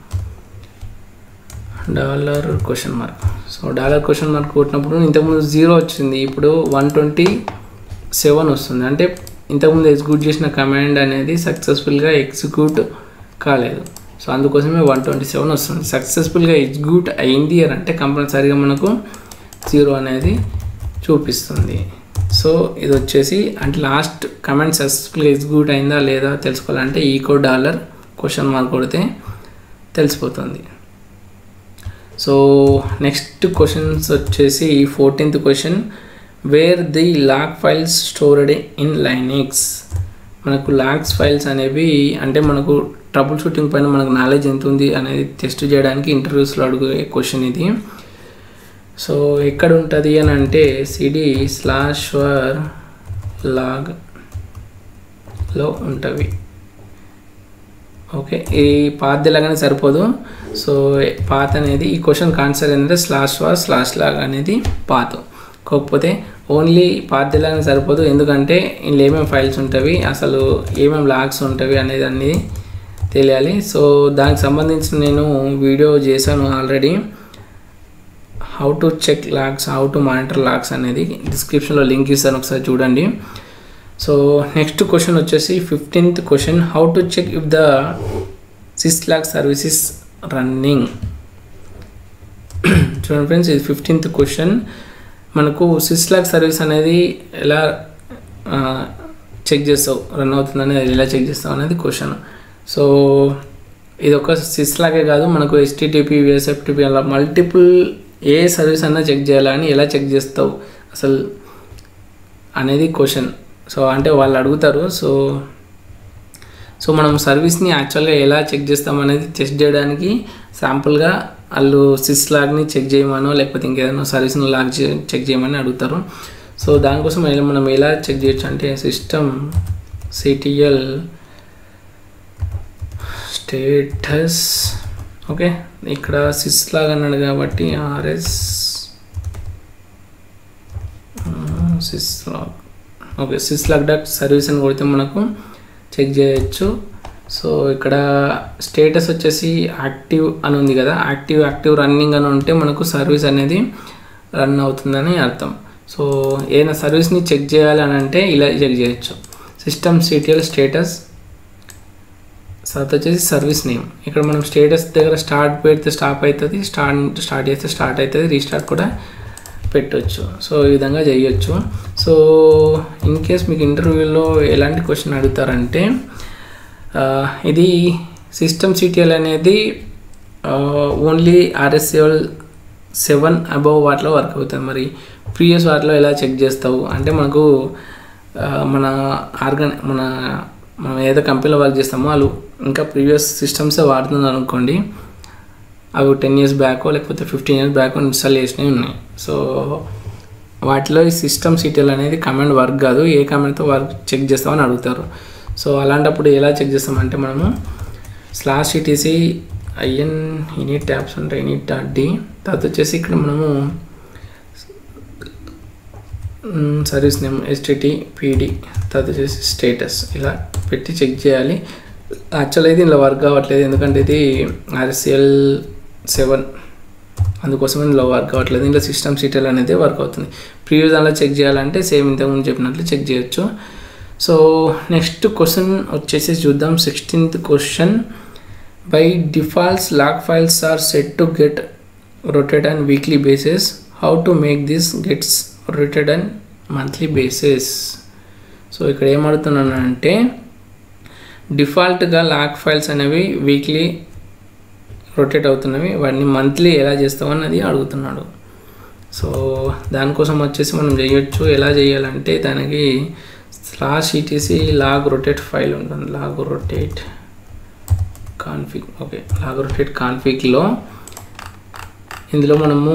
dollar question mark so dollar question mark కొట్టినప్పుడు ఇంతకుముందు జీరో వచ్చింది ఇప్పుడు వన్ ట్వంటీ సెవెన్ వస్తుంది అంటే ఇంతకుముందు ఎగ్జిక్యూట్ చేసిన కమాండ్ అనేది సక్సెస్ఫుల్గా ఎగ్జిక్యూట్ కాలేదు సో అందుకోసమే వన్ ట్వంటీ సెవెన్ వస్తుంది సక్సెస్ఫుల్గా ఎగ్జిక్యూట్ అయింది అని అంటే కంపల్సరీగా మనకు జీరో అనేది చూపిస్తుంది సో ఇది వచ్చేసి అంటే లాస్ట్ కమెంట్ సక్సెస్ఫుల్గా ఎగ్జిక్యూట్ అయిందా లేదా తెలుసుకోవాలంటే ఈకో డాలర్ క్వశ్చన్ మార్క్ కొడితే తెలిసిపోతుంది సో నెక్స్ట్ క్వశ్చన్స్ వచ్చేసి fourteenth question where the log files stored in Linux మనకు లాక్స్ ఫైల్స్ అనేవి అంటే మనకు ట్రబుల్ షూటింగ్ పైన మనకు నాలెడ్జ్ ఎంత ఉంది అనేది టెస్ట్ చేయడానికి ఇంటర్వ్యూస్లో అడిగే క్వశ్చన్ ఇది సో ఎక్కడ ఉంటుంది అని అంటే సిడి స్లాష్ వర్ లాగ్లో ఉంటవి ఓకే ఈ పాత్ లాగానే సరిపోదు సో పాత్ అనేది ఈ క్వశ్చన్ ఆన్సర్ ఏంటంటే స్లాష్ వా స్లాష్ లాగ్ అనేది పాత్ కాకపోతే ఓన్లీ పాత్ లాగానే సరిపోదు ఎందుకంటే ఇందులో ఏమేమి ఫైల్స్ ఉంటవి అసలు ఏమేమి లాగ్స్ ఉంటవి అనేది అన్నీ తెలియాలి సో దానికి సంబంధించిన నేను వీడియో చేశాను already how to check logs how to monitor logs అనేది డిస్క్రిప్షన్లో లింక్ ఇస్తాను ఒకసారి చూడండి సో నెక్స్ట్ క్వశ్చన్ వచ్చేసి fifteenth question how to check if the syslog services running చూడండి ఫ్రెండ్స్ ఇది ఫిఫ్టీన్త్ క్వశ్చన్ మనకు సిక్స్ లాక్ సర్వీస్ అనేది ఎలా చెక్ చేస్తావు రన్ అవుతుందని ఎలా చెక్ చేస్తావు అనేది క్వశ్చన్ సో ఇది ఒక సిస్ లాగే కాదు మనకు ఎస్టీటీపీ విఎస్ఎఫ్టీపీ అలా మల్టిపుల్ ఏ సర్వీస్ అన్నా చెక్ చేయాలని ఎలా చెక్ చేస్తావు అసలు అనేది క్వశ్చన్ సో అంటే వాళ్ళు అడుగుతారు సో సో మనం సర్వీస్ని యాక్చువల్గా ఎలా చెక్ చేస్తాం అనేది టెస్ట్ చేయడానికి శాంపుల్గా వాళ్ళు సిస్ లాగ్ని చెక్ చేయమనో లేకపోతే ఇంకేదైనా సర్వీస్ని లాగ్ చెక్ చేయమని అడుగుతారు సో దానికోసం మనం ఎలా చెక్ చేయొచ్చు అంటే సిస్టమ్ సిటిఎల్ స్టేటస్ ఓకే ఇక్కడ సిస్ లాగ్ అన్నాడు కాబట్టి RS sys log okay sys log dot service అని కొడితే మనకు చెక్ చేయొచ్చు సో ఇక్కడ స్టేటస్ వచ్చేసి యాక్టివ్ అని ఉంది కదా యాక్టివ్ యాక్టివ్ రన్నింగ్ అని ఉంటే మనకు సర్వీస్ అనేది రన్ అవుతుందని అర్థం సో ఏదైనా సర్వీస్ని చెక్ చేయాలి అని అంటే ఇలా చెక్ చేయొచ్చు సిస్టమ్ సిటిఎల్ స్టేటస్ తర్వాత వచ్చేసి సర్వీస్ నేమ్ ఇక్కడ మనం స్టేటస్ దగ్గర స్టార్ట్ పెడితే స్టాప్ అవుతుంది స్టార్ట్ స్టార్ట్ చేస్తే స్టార్ట్ అవుతుంది రీస్టార్ట్ కూడా పెట్టవచ్చు సో ఈ విధంగా చేయొచ్చు సో ఇన్ కేస్ మీకు ఇంటర్వ్యూలో ఎలాంటి క్వశ్చన్ అడుగుతారంటే ఆ, ఇది సిస్టమ్ సిటిఎల్ అనేది ఓన్లీ ఆర్ఎస్ఎల్ సెవెన్ అబవ్ వాటిలో వర్క్ అవుతుంది మరి ప్రీవియస్ వాటిలో ఎలా చెక్ చేస్తావు అంటే మనకు ఆ, మన ఆర్గన్ మన మనం ఏదో కంపెనీలో వర్క్ చేస్తామో వాళ్ళు ఇంకా ప్రీవియస్ సిస్టమ్సే వాడుతున్నారు అనుకోండి అవి టెన్ ఇయర్స్ బ్యాక్ లేకపోతే ఫిఫ్టీన్ ఇయర్స్ బ్యాక్ ఇన్స్టాల్ చేసినవి ఉన్నాయి సో వాటిలో ఈ సిస్టమ్ సిటీఎల్ అనేది కమాండ్ వర్క్ కాదు ఏ కమాండ్తో వర్క్ చెక్ చేస్తామని అడుగుతారు సో అలాంటప్పుడు ఎలా చెక్ చేస్తామంటే మనము slash ETC IN init tabs ఉంటాయి ఇనిట్ డాట్ డి తర్వాత వచ్చేసి ఇక్కడ మనము సర్వీస్ నేమ్ ఎస్టిటి పీడి తర్వాత వచ్చేసి స్టేటస్ ఇలా పెట్టి చెక్ చేయాలి యాక్చువల్ అయితే ఇలా వర్క్ కావట్లేదు ఎందుకంటే ఇది ఆర్ఎస్ఎల్ సెవెన్ అందుకోసం ఇందులో వర్క్ అవ్వట్లేదు ఇందులో సిస్టమ్ సీటల్ అనేది వర్క్ అవుతుంది ప్రీవియస్ దానిలో చెక్ చేయాలంటే సేమ్ ఇంతకుముందు చెప్పినట్లు చెక్ చేయొచ్చు సో నెక్స్ట్ క్వశ్చన్ వచ్చేసి చూద్దాం sixteenth question by defaults log files are set to get rotate and weekly basis how to make this gets rotate and monthly basis so ఇక్కడ ఏమడుతున్నాను అంటే డిఫాల్ట్గా లాక్ ఫైల్స్ అనేవి వీక్లీ రొటేట్ అవుతున్నవి వాటిని monthly ఎలా చేస్తావు అన్నది అడుగుతున్నాడు సో దానికోసం వచ్చేసి మనం చేయొచ్చు ఎలా చేయాలంటే దానికి slash ETC log rotate file ఉంటుంది log rotate config okay log rotate కాన్ఫిగ్లో ఇందులో మనము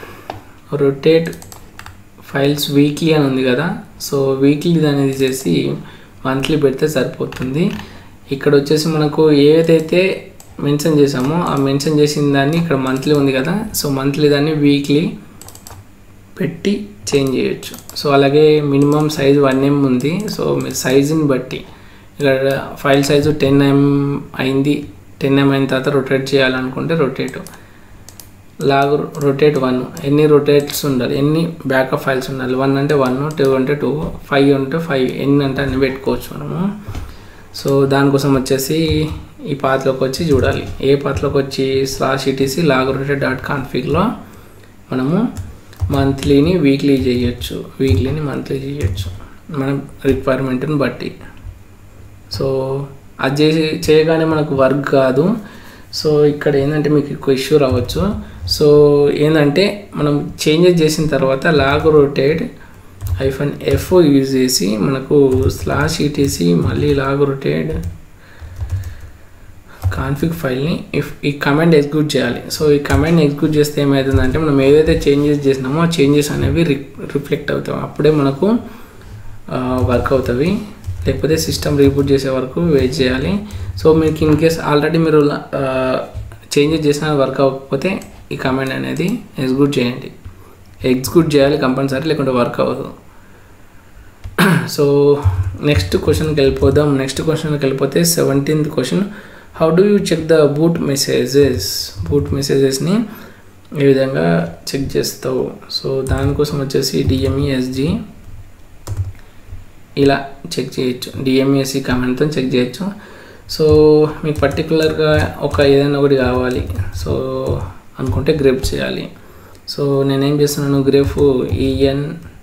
రొటేట్ ఫైల్స్ వీక్లీ అని ఉంది కదా సో వీక్లీ దాన్ని తీసేసి మంత్లీ పెడితే సరిపోతుంది ఇక్కడ వచ్చేసి మనకు ఏదైతే మెన్షన్ చేసామో ఆ మెన్షన్ చేసిన దాన్ని ఇక్కడ మంత్లీ ఉంది కదా సో మంత్లీ దాన్ని వీక్లీ పెట్టి చేంజ్ చేయొచ్చు సో అలాగే మినిమం సైజ్ వన్ ఎం ఉంది సో మీ సైజుని బట్టి ఇక్కడ ఫైల్ సైజు టెన్ ఎం అయింది టెన్ ఎం అయిన తర్వాత రొటేట్ చేయాలనుకుంటే రొటేట్ లాగ్ రొటేట్ వన్ ఎన్ని రొటేట్స్ ఉండాలి ఎన్ని బ్యాకప్ ఫైల్స్ ఉండాలి వన్ అంటే వన్ టూ అంటే టూ ఫైవ్ అంటే ఫైవ్ ఎన్ని అంటే అన్ని పెట్టుకోవచ్చు మనము సో దానికోసం వచ్చేసి ఈ పాత్రలోకి వచ్చి చూడాలి ఏ పాత్రలోకి వచ్చి slash ETC log rotate dot కాన్ఫిగ్లో మనము మంత్లీని వీక్లీ చేయొచ్చు వీక్లీని మంత్లీ చేయొచ్చు మన రిక్వైర్మెంట్ని బట్టి సో అది చేసి చేయగానే మనకు వర్క్ కాదు సో ఇక్కడ ఏంటంటే మీకు ఎక్కువ ఇష్యూ రావచ్చు సో ఏంటంటే మనం చేంజెస్ చేసిన తర్వాత log rotate hyphen F use చేసి మనకు స్లాష్ ఈటీసీ మళ్ళీ లాగ్ రొటేట్ కాన్ఫిగ్ ఫైల్ని ఇఫ్ ఈ కమాండ్ ఎగ్జిక్యూట్ చేయాలి సో ఈ కమాండ్ ఎగ్జిక్యూట్ చేస్తే ఏమవుతుందంటే మనం ఏదైతే చేంజెస్ చేసినామో ఆ చేంజెస్ అనేవి రి రిఫ్లెక్ట్ అవుతాయి అప్పుడే మనకు వర్క్ అవుతుంది లేకపోతే సిస్టమ్ రీబూట్ చేసే వరకు వెయిట్ చేయాలి సో మీకు ఇన్ కేస్ ఆల్రెడీ మీరు చేంజెస్ చేసిన వర్క్ అవ్వకపోతే ఈ కమాండ్ అనేది ఎగ్జిక్యూట్ చేయండి ఎగ్జిక్యూట్ చేయాలి కంపల్సరీ లేకుంటే వర్క్ అవ్వదు సో నెక్స్ట్ క్వశ్చన్కి వెళ్ళిపోదాం నెక్స్ట్ క్వశ్చన్కి వెళ్ళిపోతే seventeenth question how do you check the boot messages boot మెసేజెస్ని ఏ విధంగా చెక్ చేస్తావు సో దానికోసం వచ్చేసి డిఎంఈఎస్జి ఇలా చెక్ చేయొచ్చు డిఎంఈఎస్సి కమెంట్తో చెక్ చేయొచ్చు సో మీకు పర్టికులర్గా ఒక ఏదైనా ఒకటి కావాలి సో అనుకుంటే గ్రేప్ చేయాలి సో నేనేం చేస్తున్నాను grep EN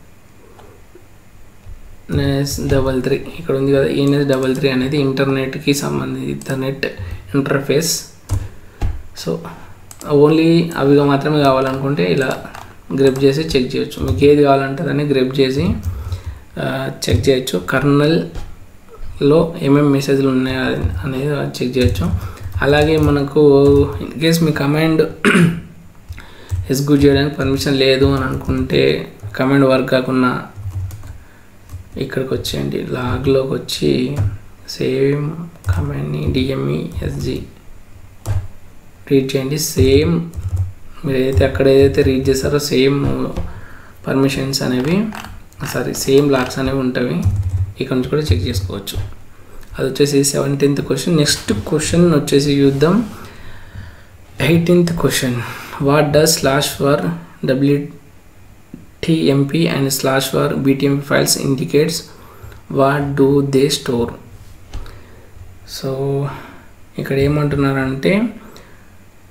NS double three ఇక్కడ ఉంది కదా ఈఎన్ఎస్ డబల్ త్రీ అనేది ఇంటర్నెట్కి సంబంధించి ఇంటర్నెట్ ఇంటర్ఫేస్ సో ఓన్లీ అవిగా మాత్రమే కావాలనుకుంటే ఇలా గ్రేప్ చేసి చెక్ చేయొచ్చు మీకు ఏది కావాలంటే దాన్ని గ్రేప్ చేసి చెక్ చేయొచ్చు కర్నల్లో ఏమేమి మెసేజ్లు ఉన్నాయో అనేది చెక్ చేయొచ్చు అలాగే మనకు ఇన్ కేస్ మీ కమాండ్ ఎగ్జిక్యూట్ చేయడానికి పర్మిషన్ లేదు అని అనుకుంటే కమాండ్ వర్క్ కాకుండా ఇక్కడికి వచ్చేయండి లాగ్లోకి వచ్చి సేమ్ కమాండ్ని డిఎంఈ ఎస్జి రీడ్ చేయండి సేమ్ మీరు ఏదైతే అక్కడ ఏదైతే రీడ్ చేస్తారో సేమ్ పర్మిషన్స్ అనేవి సారీ సేమ్ లాక్స్ అనేవి ఉంటాయి ఇక్కడ నుంచి కూడా చెక్ చేసుకోవచ్చు అది వచ్చేసి సెవెంటీన్త్ క్వశ్చన్ నెక్స్ట్ క్వశ్చన్ వచ్చేసి చూద్దాం eighteenth question what does slash var W TMP and slash var BTMP files indicates what do they store so ఇక్కడ ఏమంటున్నారంటే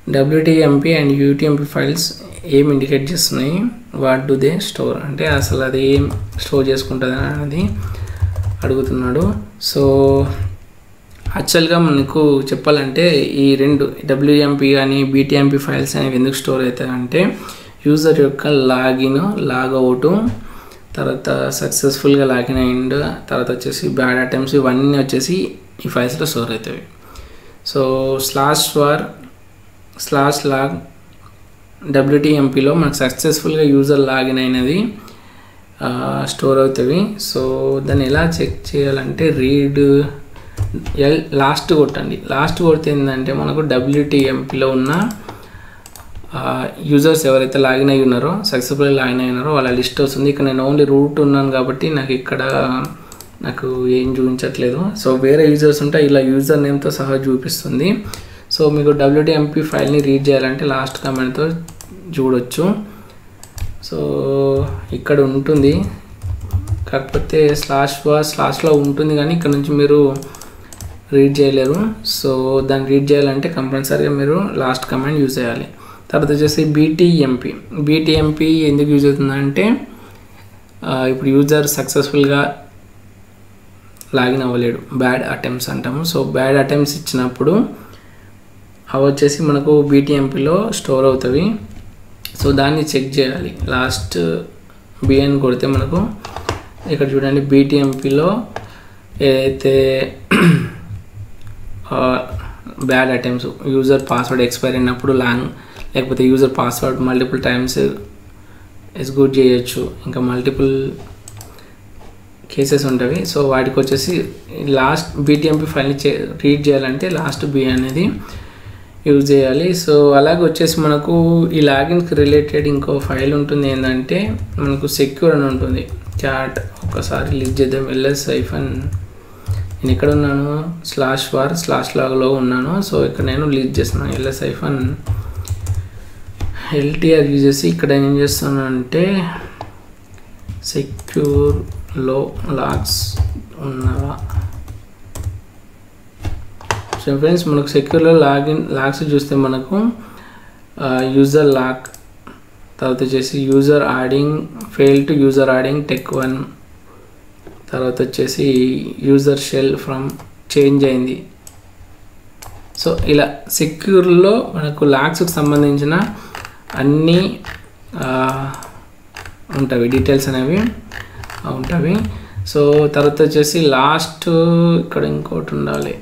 డబ్ల్యూటీఎంపీ అండ్ యూటీఎంపీ ఫైల్స్ ఏం ఇండికేట్ చేస్తున్నాయి వాట్ డు దే స్టోర్ అంటే అసలు అది ఏం స్టోర్ చేసుకుంటుంది అనేది అడుగుతున్నాడు సో యాక్చువల్గా మనకు చెప్పాలంటే ఈ రెండు డబ్ల్యూఎంపీ కానీ బీటీఎంపీ ఫైల్స్ అనేవి ఎందుకు స్టోర్ అవుతాయంటే యూజర్ యొక్క లాగిన్ లాగౌట్ తర్వాత సక్సెస్ఫుల్గా లాగిన్ అయ్యిండు తర్వాత వచ్చేసి బ్యాడ్ అటెంప్ట్స్ ఇవన్నీ వచ్చేసి ఈ ఫైల్స్లో స్టోర్ అవుతాయి so slash var slash log డబ్ల్యూటీఎంపీలో మనకు సక్సెస్ఫుల్గా యూజర్ లాగిన్ అయినది స్టోర్ అవుతుంది సో దాన్ని ఎలా చెక్ చేయాలంటే రీడ్ ఎల్ లాస్ట్ కొట్టండి లాస్ట్ కొడితే ఏంటంటే మనకు డబ్ల్యూటీఎంపీలో ఉన్న యూజర్స్ ఎవరైతే లాగిన్ అయి ఉన్నారో సక్సెస్ఫుల్గా లాగిన్ అయి ఉన్నారో వాళ్ళ లిస్ట్ వస్తుంది ఇక్కడ నేను ఓన్లీ రూట్ ఉన్నాను కాబట్టి నాకు ఇక్కడ నాకు ఏం చూపించట్లేదు సో వేరే యూజర్స్ ఉంటే ఇలా యూజర్ నేమ్తో సహా చూపిస్తుంది సో మీకు డబ్ల్యూటీఎంపీ ఫైల్ని రీడ్ చేయాలంటే లాస్ట్ కమెంట్తో చూడొచ్చు సో ఇక్కడ ఉంటుంది కాకపోతే స్లాష్ వా స్లాష్లో ఉంటుంది కానీ ఇక్కడ నుంచి మీరు రీడ్ చేయలేరు సో దాన్ని రీడ్ చేయాలంటే కంపల్సరీగా మీరు లాస్ట్ కమాండ్ యూజ్ చేయాలి తర్వాత వచ్చేసి బీటీఎంపీ బీటీఎంపీ ఎందుకు యూజ్ అవుతుందంటే ఇప్పుడు యూజర్ సక్సెస్ఫుల్గా లాగిన్ అవ్వలేడు బ్యాడ్ అటెంప్ట్స్ అంటాము సో బ్యాడ్ అటెంప్ట్స్ ఇచ్చినప్పుడు అవి వచ్చేసి మనకు బీటీఎంపీలో స్టోర్ అవుతాయి సో దాన్ని చెక్ చేయాలి లాస్ట్ బిఎన్ కొడితే మనకు ఇక్కడ చూడండి బీటీఎంపీలో ఏదైతే bad attempts user password expire అయినప్పుడు లాంగ్ లేకపోతే user password multiple times execute చేయొచ్చు ఇంకా మల్టిపుల్ కేసెస్ ఉంటాయి సో వాటికి వచ్చేసి లాస్ట్ బీటీఎంపీ ఫైల్ని చే రీడ్ చేయాలంటే లాస్ట్ బి అనేది యూజ్ చేయాలి సో అలాగే వచ్చేసి మనకు ఈ లాగిన్కి రిలేటెడ్ ఇంకో ఫైల్ ఉంటుంది ఏంటంటే మనకు సెక్యూర్ అని ఉంటుంది చాట్ ఒకసారి లిస్ట్ చేద్దాం ఎల్ఎస్ ఐఫన్ నేను ఎక్కడ ఉన్నాను స్లాష్ వార్ స్లాష్ లాగ్లో ఉన్నాను సో ఇక్కడ నేను లీడ్ చేస్తున్నాను ఎల్ఎస్ ఐఫన్ ఎల్టీఆర్ యూజ్ చేసి ఇక్కడ ఏం చేస్తున్నానంటే సెక్యూర్లో లాగ్స్ ఉన్నవా సో ఫ్రెండ్స్ మనకు సెక్యూర్లో లాగిన్ లాగ్స్ చూస్తే మనకు యూజర్ లాక్ తర్వాత వచ్చేసి user adding fail to user adding tech one తర్వాత వచ్చేసి యూజర్ షెల్ ఫ్రమ్ చేంజ్ అయింది సో ఇలా సెక్యూర్లో మనకు లాక్స్కి సంబంధించిన అన్నీ ఉంటాయి డీటెయిల్స్ అనేవి ఉంటాయి సో తర్వాత వచ్చేసి లాస్ట్ ఇక్కడ ఇంకోటి ఉండాలి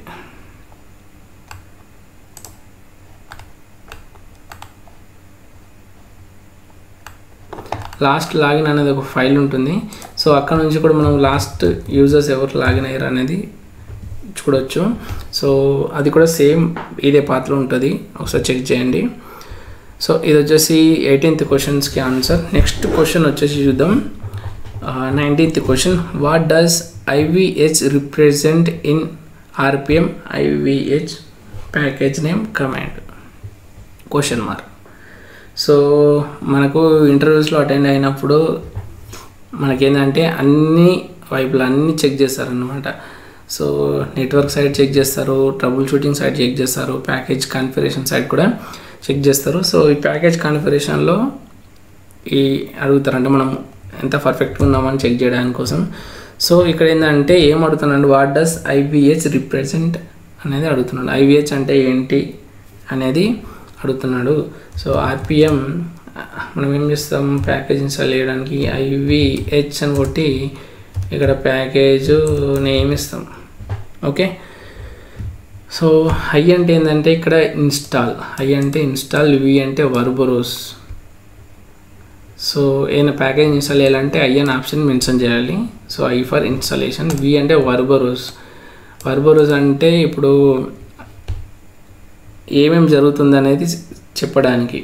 లాస్ట్ లాగిన్ అనేది ఒక ఫైల్ ఉంటుంది సో అక్కడ నుంచి కూడా మనం లాస్ట్ యూజర్స్ ఎవరు లాగిన్ అయ్యారు అనేది చూడొచ్చు సో అది కూడా సేమ్ ఇదే పాత్రలో ఉంటుంది ఒకసారి చెక్ చేయండి సో ఇది వచ్చేసి ఎయిటీన్త్ క్వశ్చన్స్కి ఆన్సర్ నెక్స్ట్ క్వశ్చన్ వచ్చేసి చూద్దాం nineteenth question what does IVH represent in RPM IVH package name command question mark so మనకు ఇంటర్వ్యూస్లో అటెండ్ అయినప్పుడు మనకేంటంటే అన్ని వైపులు అన్నీ చెక్ చేస్తారనమాట సో నెట్వర్క్ సైడ్ చెక్ చేస్తారు ట్రబుల్ షూటింగ్ సైడ్ చెక్ చేస్తారు ప్యాకేజ్ కాన్ఫిగరేషన్ సైడ్ కూడా చెక్ చేస్తారు సో ఈ ప్యాకేజ్ కాన్ఫిగరేషన్లో ఈ అడుగుతారంటే మనం ఎంత పర్ఫెక్ట్గా ఉన్నామని చెక్ చేయడానికి కోసం సో ఇక్కడ ఏంటంటే ఏం అడుగుతున్నాడు వాట్ డస్ ఐబిహెచ్ రిప్రజెంట్ అనేది అడుగుతున్నాడు ఐవిహెచ్ అంటే ఏంటి అనేది అడుగుతున్నాడు సో ఆర్పిఎం మనం ఏం చేస్తాం ప్యాకేజ్ ఇన్స్టాల్ చేయడానికి ఐవిహెచ్ అని కొట్టి ఇక్కడ ప్యాకేజ్ నేమ్ ఇస్తాం ఓకే సో హై అంటే ఏంటంటే ఇక్కడ ఇన్స్టాల్ హై అంటే ఇన్స్టాల్ వి అంటే వర్బరోస్ సో ఏదైనా ప్యాకేజ్ ఇన్స్టాల్ చేయాలంటే ఐ అనే ఆప్షన్ మెన్షన్ చేయాలి so I for installation V అంటే వర్బరోస్ వర్బరోస్ అంటే ఇప్పుడు ఏమేమి జరుగుతుంది అనేది చెప్పడానికి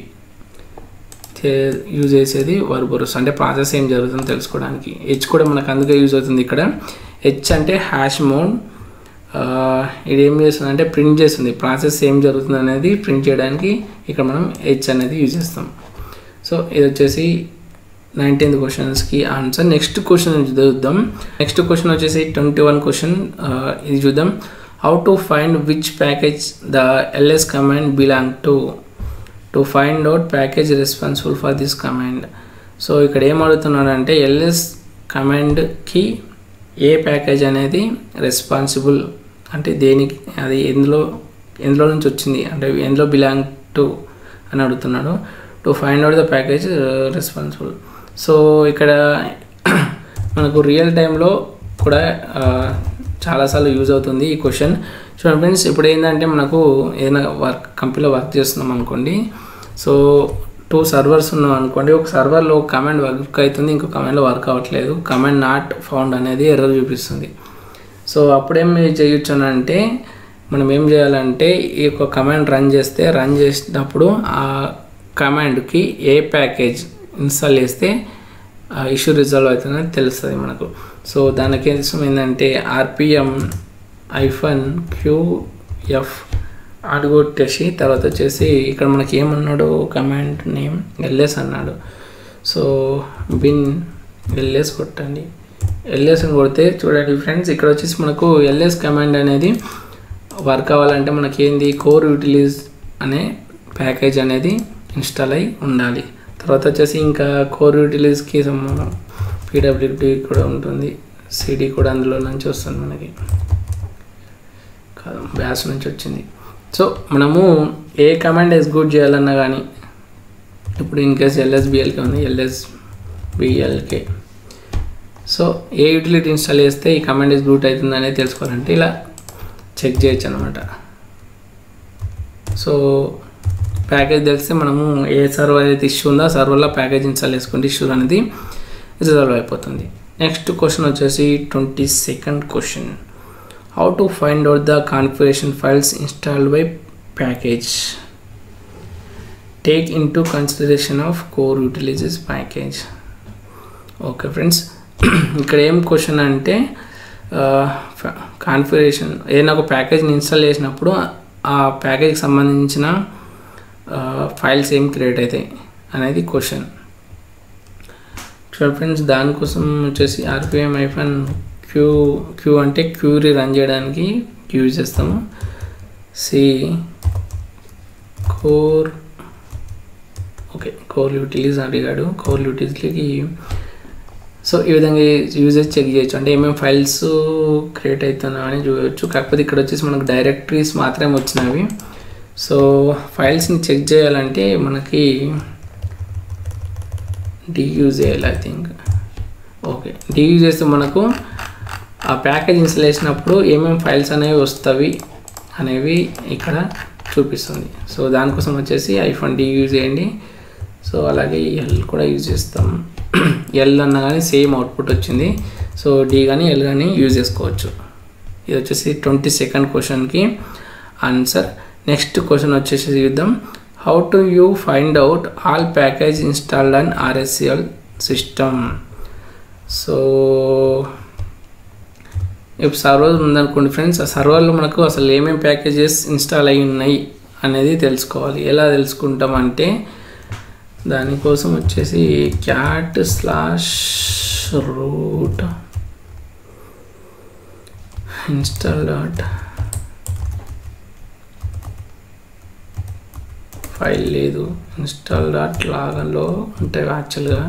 యూజ్ చేసేది వర్బరోస్ అంటే ప్రాసెస్ ఏం జరుగుతుందో తెలుసుకోవడానికి హెచ్ కూడా మనకు అందుకే యూజ్ అవుతుంది ఇక్కడ హెచ్ అంటే హ్యాష్ మోడ్ ఇది ఏం చేస్తుంది అంటే ప్రింట్ చేస్తుంది ప్రాసెస్ ఏం జరుగుతుంది అనేది ప్రింట్ చేయడానికి ఇక్కడ మనం హెచ్ అనేది యూజ్ చేస్తాం సో ఇది వచ్చేసి నైన్టీన్త్ క్వశ్చన్స్కి ఆన్సర్ నెక్స్ట్ క్వశ్చన్ చూద్దాం నెక్స్ట్ క్వశ్చన్ వచ్చేసి ట్వంటీ వన్ క్వశ్చన్ ఇది చూద్దాం how to find which package the LS command belong to to find out package responsible for this command so ఇక్కడ ఏం అడుగుతున్నాడంటే ఎల్ఎస్ కమాండ్కి ఏ ప్యాకేజ్ అనేది రెస్పాన్సిబుల్ అంటే దేనికి అది ఎందులో ఎందులో నుంచి వచ్చింది అంటే ఎందులో బిలాంగ్ టు అని అడుగుతున్నాడు to find out the package responsible so ఇక్కడ మనకు రియల్ టైంలో కూడా ఆ, చాలాసార్లు యూజ్ అవుతుంది ఈ క్వశ్చన్ చూడండి ఫ్రెండ్స్ ఇప్పుడు ఏంటంటే మనకు ఏదైనా వర్క్ కంపెనీలో వర్క్ చేస్తున్నాం అనుకోండి సో టూ సర్వర్స్ ఉన్నాం అనుకోండి ఒక సర్వర్లో ఒక కమాండ్ వర్క్ అవుతుంది ఇంకో కమాండ్లో వర్క్ అవ్వట్లేదు కమాండ్ నాట్ ఫౌండ్ అనేది ఎర్రర్ చూపిస్తుంది సో అప్పుడేం చేయొచ్చు అని అంటే మనం ఏం చేయాలంటే ఈ యొక్క కమాండ్ రన్ చేస్తే రన్ చేసినప్పుడు ఆ కమాండ్కి ఏ ప్యాకేజ్ ఇన్స్టాల్ చేస్తే ఆ ఇష్యూ రిజాల్వ్ అవుతుందని తెలుస్తుంది మనకు సో దానికి కోసం ఏంటంటే ఆర్పిఎం ఐఫన్ క్యూఎఫ్ అడుగొట్టేసి తర్వాత వచ్చేసి ఇక్కడ మనకి ఏమన్నాడు కమాండ్ నేమ్ ఎల్ఎస్ అన్నాడు సో బిన్ ఎల్ఎస్ కొట్టండి ఎల్ఎస్ అని కొడితే చూడండి ఫ్రెండ్స్ ఇక్కడ వచ్చేసి మనకు ఎల్ఎస్ కమాండ్ అనేది వర్క్ అవ్వాలంటే మనకి ఏంది కోర్ యూటిలిజ్ అనే ప్యాకేజ్ అనేది ఇన్స్టాల్ అయి ఉండాలి తర్వాత వచ్చేసి ఇంకా కోర్ యూటిలిజ్కి సంబంధం పీడబ్ల్యూడి కూడా ఉంటుంది సిడి కూడా అందులో నుంచి వస్తుంది మనకి కాదు బ్యాస్ నుంచి వచ్చింది సో మనము ఏ కమాండ్ ఎగ్జిక్యూట్ చేయాలన్నా కానీ ఇప్పుడు ఇన్ కేస్ ఎల్ఎస్బిఎల్కే ఉంది ఎల్ఎస్బిఎల్కే సో ఏ యూటిలిటీ ఇన్స్టాల్ చేస్తే ఈ కమాండ్ ఎగ్జిక్యూట్ అవుతుంది అనేది తెలుసుకోవాలంటే ఇలా చెక్ చేయొచ్చు అనమాట సో ప్యాకేజ్ తెలిస్తే మనము ఏ సర్వర్ అయితే ఇష్యూ ఉందో ఆ సర్వర్లో ప్యాకేజ్ ఇన్స్టాల్ చేసుకుంటే ఇష్యూ అనేది రిజాల్వ్ అయిపోతుంది నెక్స్ట్ క్వశ్చన్ వచ్చేసి twenty second question how to find out the configuration files installed by package take in to consideration of core utilizes package okay friends ఇక్కడ ఏం క్వశ్చన్ అంటే కాన్ఫిగరేషన్ ఏదైనా ఒక ప్యాకేజ్ని install చేసినప్పుడు ఆ ప్యాకేజ్కి సంబంధించిన ఫైల్స్ ఏం క్రియేట్ అవుతాయి అనేది క్వశ్చన్ చూడండి ఫ్రెండ్స్ దానికోసం వచ్చేసి ఆర్పిఎం ఐఫన్ క్యూ క్యూ అంటే క్యూరీ రన్ చేయడానికి యూజ్ చేస్తాము C core okay core utilities అడిగాడు కోర్ యూటిలిటీకి సో ఈ విధంగా యూజెస్ చెక్ చేయొచ్చు అంటే ఏమేమి ఫైల్స్ క్రియేట్ అవుతున్నా అని చూడవచ్చు కాకపోతే ఇక్కడ వచ్చేసి మనకు డైరెక్టరీస్ మాత్రమే వచ్చినవి సో ఫైల్స్ని చెక్ చేయాలంటే మనకి డియూజ్ చేయాలి ఐ థింక్ ఓకే డియూజ్ చేస్తే మనకు ఆ ప్యాకేజ్ ఇన్స్టాల్ చేసినప్పుడు ఏమేమి ఫైల్స్ అనేవి వస్తాయి అనేవి ఇక్కడ చూపిస్తుంది సో దానికోసం వచ్చేసి ఐఫోన్ డి యూజ్ చేయండి సో అలాగే ఎల్ కూడా యూజ్ చేస్తాం ఎల్ అన్న కానీ సేమ్ అవుట్పుట్ వచ్చింది సో డి కానీ ఎల్ కానీ యూజ్ చేసుకోవచ్చు ఇది వచ్చేసి ట్వంటీ సెకండ్ క్వశ్చన్కి ఆన్సర్ నెక్స్ట్ క్వశ్చన్ వచ్చేసి చూద్దాం how to you find out all package installed and RSCL system so ఇప్పుడు సర్వర్ ఉందనుకోండి ఫ్రెండ్స్ ఆ సర్వర్లో మనకు అసలు ఏమేమి ప్యాకేజెస్ ఇన్స్టాల్ అయి ఉన్నాయి అనేది తెలుసుకోవాలి ఎలా తెలుసుకుంటాం అంటే దానికోసం వచ్చేసి cat slash root install dot file లేదు ఇన్స్టాల్ డాట్ లాగన్లో ఉంటాయి యాక్చువల్గా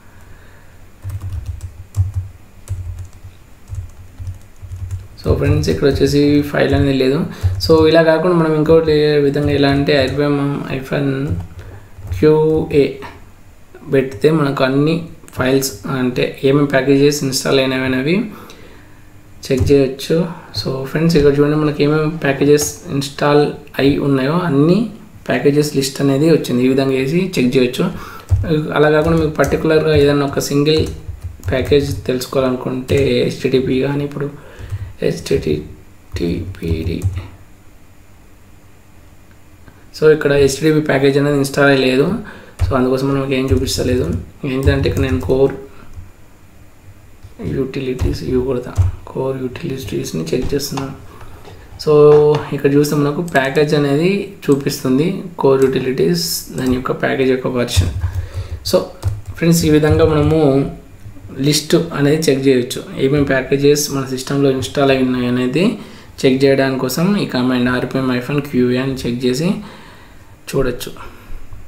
సో ఫ్రెండ్స్ ఇక్కడ వచ్చేసి ఫైల్ అనేది లేదు సో ఇలా కాకుండా మనం ఇంకోటి విధంగా ఎలా అంటే ఐఫోన్ ఐఫోన్ క్యూఏ పెడితే మనకు అన్ని ఫైల్స్ అంటే ఏమేమి ప్యాకేజెస్ ఇన్స్టాల్ అయినవి చెక్ చేయొచ్చు సో ఫ్రెండ్స్ ఇక్కడ చూడండి మనకి ఏమేమి ప్యాకేజెస్ ఇన్స్టాల్ అయి ఉన్నాయో అన్ని ప్యాకేజెస్ లిస్ట్ అనేది వచ్చింది ఈ విధంగా వేసి చెక్ చేయొచ్చు అలా కాకుండా మీకు పర్టికులర్గా ఏదైనా ఒక సింగిల్ ప్యాకేజ్ తెలుసుకోవాలనుకుంటే హెచ్టిటిపి కానీ ఇప్పుడు హెచ్టిటిపిడి సో ఇక్కడ హెచ్డిపి ప్యాకేజ్ అనేది ఇన్స్టాల్ అయ్యలేదు సో అందుకోసం మనకి ఏం చూపిస్తలేదు ఏంటంటే ఇక్కడ నేను కోర్ యూటిలిటీస్ ఇవి కొడతా కోర్ యూటిలిటీస్ని చెక్ చేస్తున్నాను సో ఇక్కడ చూస్తే మనకు ప్యాకేజ్ అనేది చూపిస్తుంది కోర్ యూటిలిటీస్ దాని యొక్క ప్యాకేజ్ యొక్క వర్షన్ సో ఫ్రెండ్స్ ఈ విధంగా మనము లిస్ట్ అనేది చెక్ చేయొచ్చు ఏమేమి ప్యాకేజెస్ మన సిస్టంలో ఇన్స్టాల్ అయి ఉన్నాయి అనేది చెక్ చేయడానికి కోసం ఈ కమాండ్ ఆర్పిఎం ఐఫోన్ క్యూఏ అని చెక్ చేసి చూడొచ్చు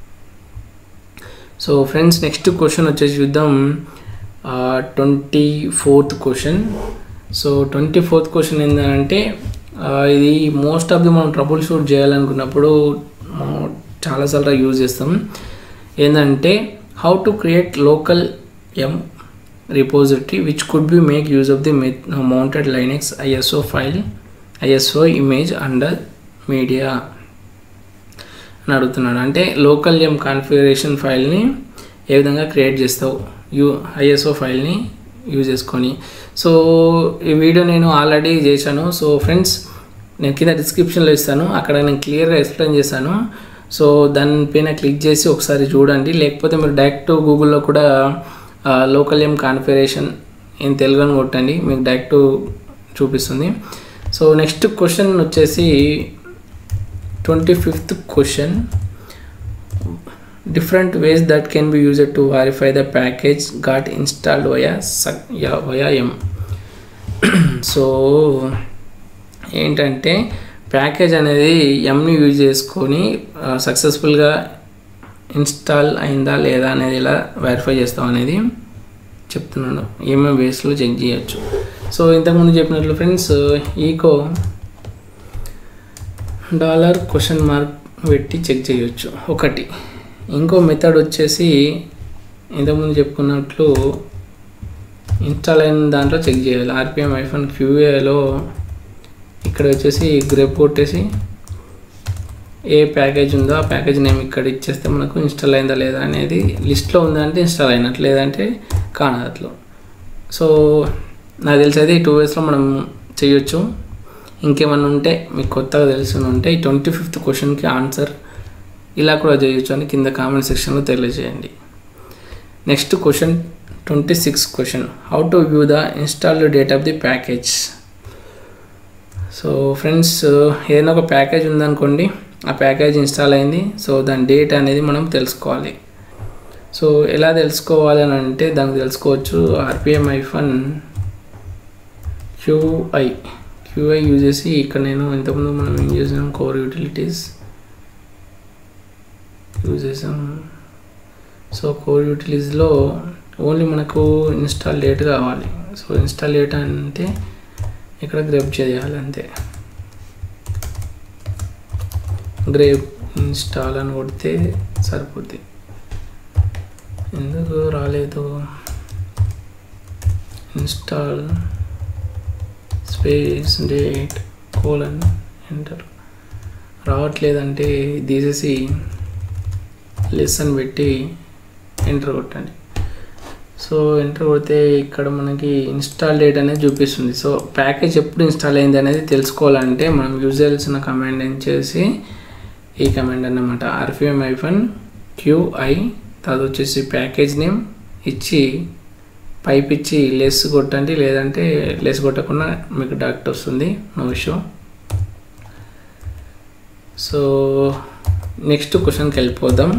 సో ఫ్రెండ్స్ నెక్స్ట్ క్వశ్చన్ వచ్చేసి చూద్దాం twenty fourth question so twenty fourth question ఏంటంటే ఇది మోస్ట్ ఆఫ్ ది మనం ట్రబుల్ షూట్ చేయాలనుకున్నప్పుడు చాలాసార్లు యూజ్ చేస్తాం ఏంటంటే how to create local yum repository which could be make use of the mounted linux iso file iso image under media అని అడుగుతున్నాడు అంటే లోకల్ ఎం కాన్ఫిగరేషన్ ఫైల్ని ఏ విధంగా క్రియేట్ చేస్తావు యూ ఐఎస్ఓ ఫైల్ని యూజ్ చేసుకొని సో ఈ వీడియో నేను ఆల్రెడీ చేశాను సో ఫ్రెండ్స్ నేను కింద డిస్క్రిప్షన్లో ఇస్తాను అక్కడ నేను క్లియర్గా ఎక్స్ప్లెయిన్ చేశాను సో దానిపైన క్లిక్ చేసి ఒకసారి చూడండి లేకపోతే మీరు డైరెక్ట్ గూగుల్లో కూడా local yum configuration in Telugu అని కొట్టండి మీకు డైరెక్ట్ చూపిస్తుంది సో నెక్స్ట్ క్వశ్చన్ వచ్చేసి twenty fifth question different ways that can be used to verify the package got installed via via yum so ఏంటంటే ప్యాకేజ్ అనేది ఎంని యూజ్ చేసుకొని సక్సెస్ఫుల్గా ఇన్స్టాల్ అయిందా లేదా అనేది ఎలా వెరిఫై చేస్తాం అనేది చెప్తున్నాను ఏమేమి వేస్లో చెక్ చేయొచ్చు సో ఇంతకుముందు చెప్పినట్లు friends echo dollar question mark పెట్టి చెక్ చేయొచ్చు ఒకటి ఇంకో మెథడ్ వచ్చేసి ఇంతకుముందు చెప్పుకున్నట్లు ఇన్స్టాల్ అయిన దాంట్లో చెక్ చేయాలి ఆర్పిఎం ఐఫోన్ క్యూఏలో ఇక్కడ వచ్చేసి గ్రేప్ కొట్టేసి ఏ ప్యాకేజ్ ఉందో ఆ ప్యాకేజ్ నేమ్ ఇక్కడ ఇచ్చేస్తే మనకు ఇన్స్టాల్ అయిందా లేదా అనేది లిస్ట్లో ఉందంటే ఇన్స్టాల్ అయినట్లు లేదంటే కానట్లు సో నాకు తెలిసి అయితే ఈ టూ వేస్లో మనం చేయొచ్చు ఇంకేమన్నా ఉంటే మీకు కొత్తగా తెలిసి ఉంటే ఈ ట్వంటీ ఫిఫ్త్ క్వశ్చన్కి ఆన్సర్ ఇలా కూడా చేయొచ్చు అని కింద కామెంట్ సెక్షన్లో తెలియజేయండి next question twenty six question how to view the installed date of the package so friends ఏదైనా ఒక ప్యాకేజ్ ఉందనుకోండి ఆ ప్యాకేజ్ ఇన్స్టాల్ అయింది సో దాని డేట్ అనేది మనం తెలుసుకోవాలి సో ఎలా తెలుసుకోవాలి అని అంటే దానికి తెలుసుకోవచ్చు RPM hyphen QI QI use చేసి ఇక్కడ నేను ఇంతకుముందు మనం ఏం చేసాం కోర్ యూటిలిటీస్ యూజ్ చేసాం సో కోర్ యూటిలిటీస్లో ఓన్లీ మనకు ఇన్స్టాల్ డేట్ కావాలి సో ఇన్స్టాల్ డేట్ అంటే ఇక్కడ గ్రేప్ చేయాలి అంతే గ్రేప్ ఇన్స్టాల్ అని కొడితే సరిపోద్ది ఎందుకు రాలేదు install space date colon enter రావట్లేదంటే తీసేసి లెసన్ పెట్టి ఎంటర్ కొట్టండి సో ఎంటర్ కొడితే ఇక్కడ మనకి ఇన్స్టాల్ డేట్ అనేది చూపిస్తుంది సో ప్యాకేజ్ ఎప్పుడు ఇన్స్టాల్ అయింది అనేది తెలుసుకోవాలంటే మనం యూజ్ చేయాల్సిన కమాండ్ ఏం చేసి ఈ కమాండ్ అన్నమాట ఆర్పిఎం ఐఫోన్ క్యూఐ తర్వాత వచ్చేసి ప్యాకేజ్ నేమ్ ఇచ్చి పైప్ ఇచ్చి లెస్ కొట్టండి లేదంటే లెస్ కొట్టకుండా మీకు డైరెక్ట్ వస్తుంది నో ఇష్యూ సో నెక్స్ట్ క్వశ్చన్కి వెళ్ళిపోదాం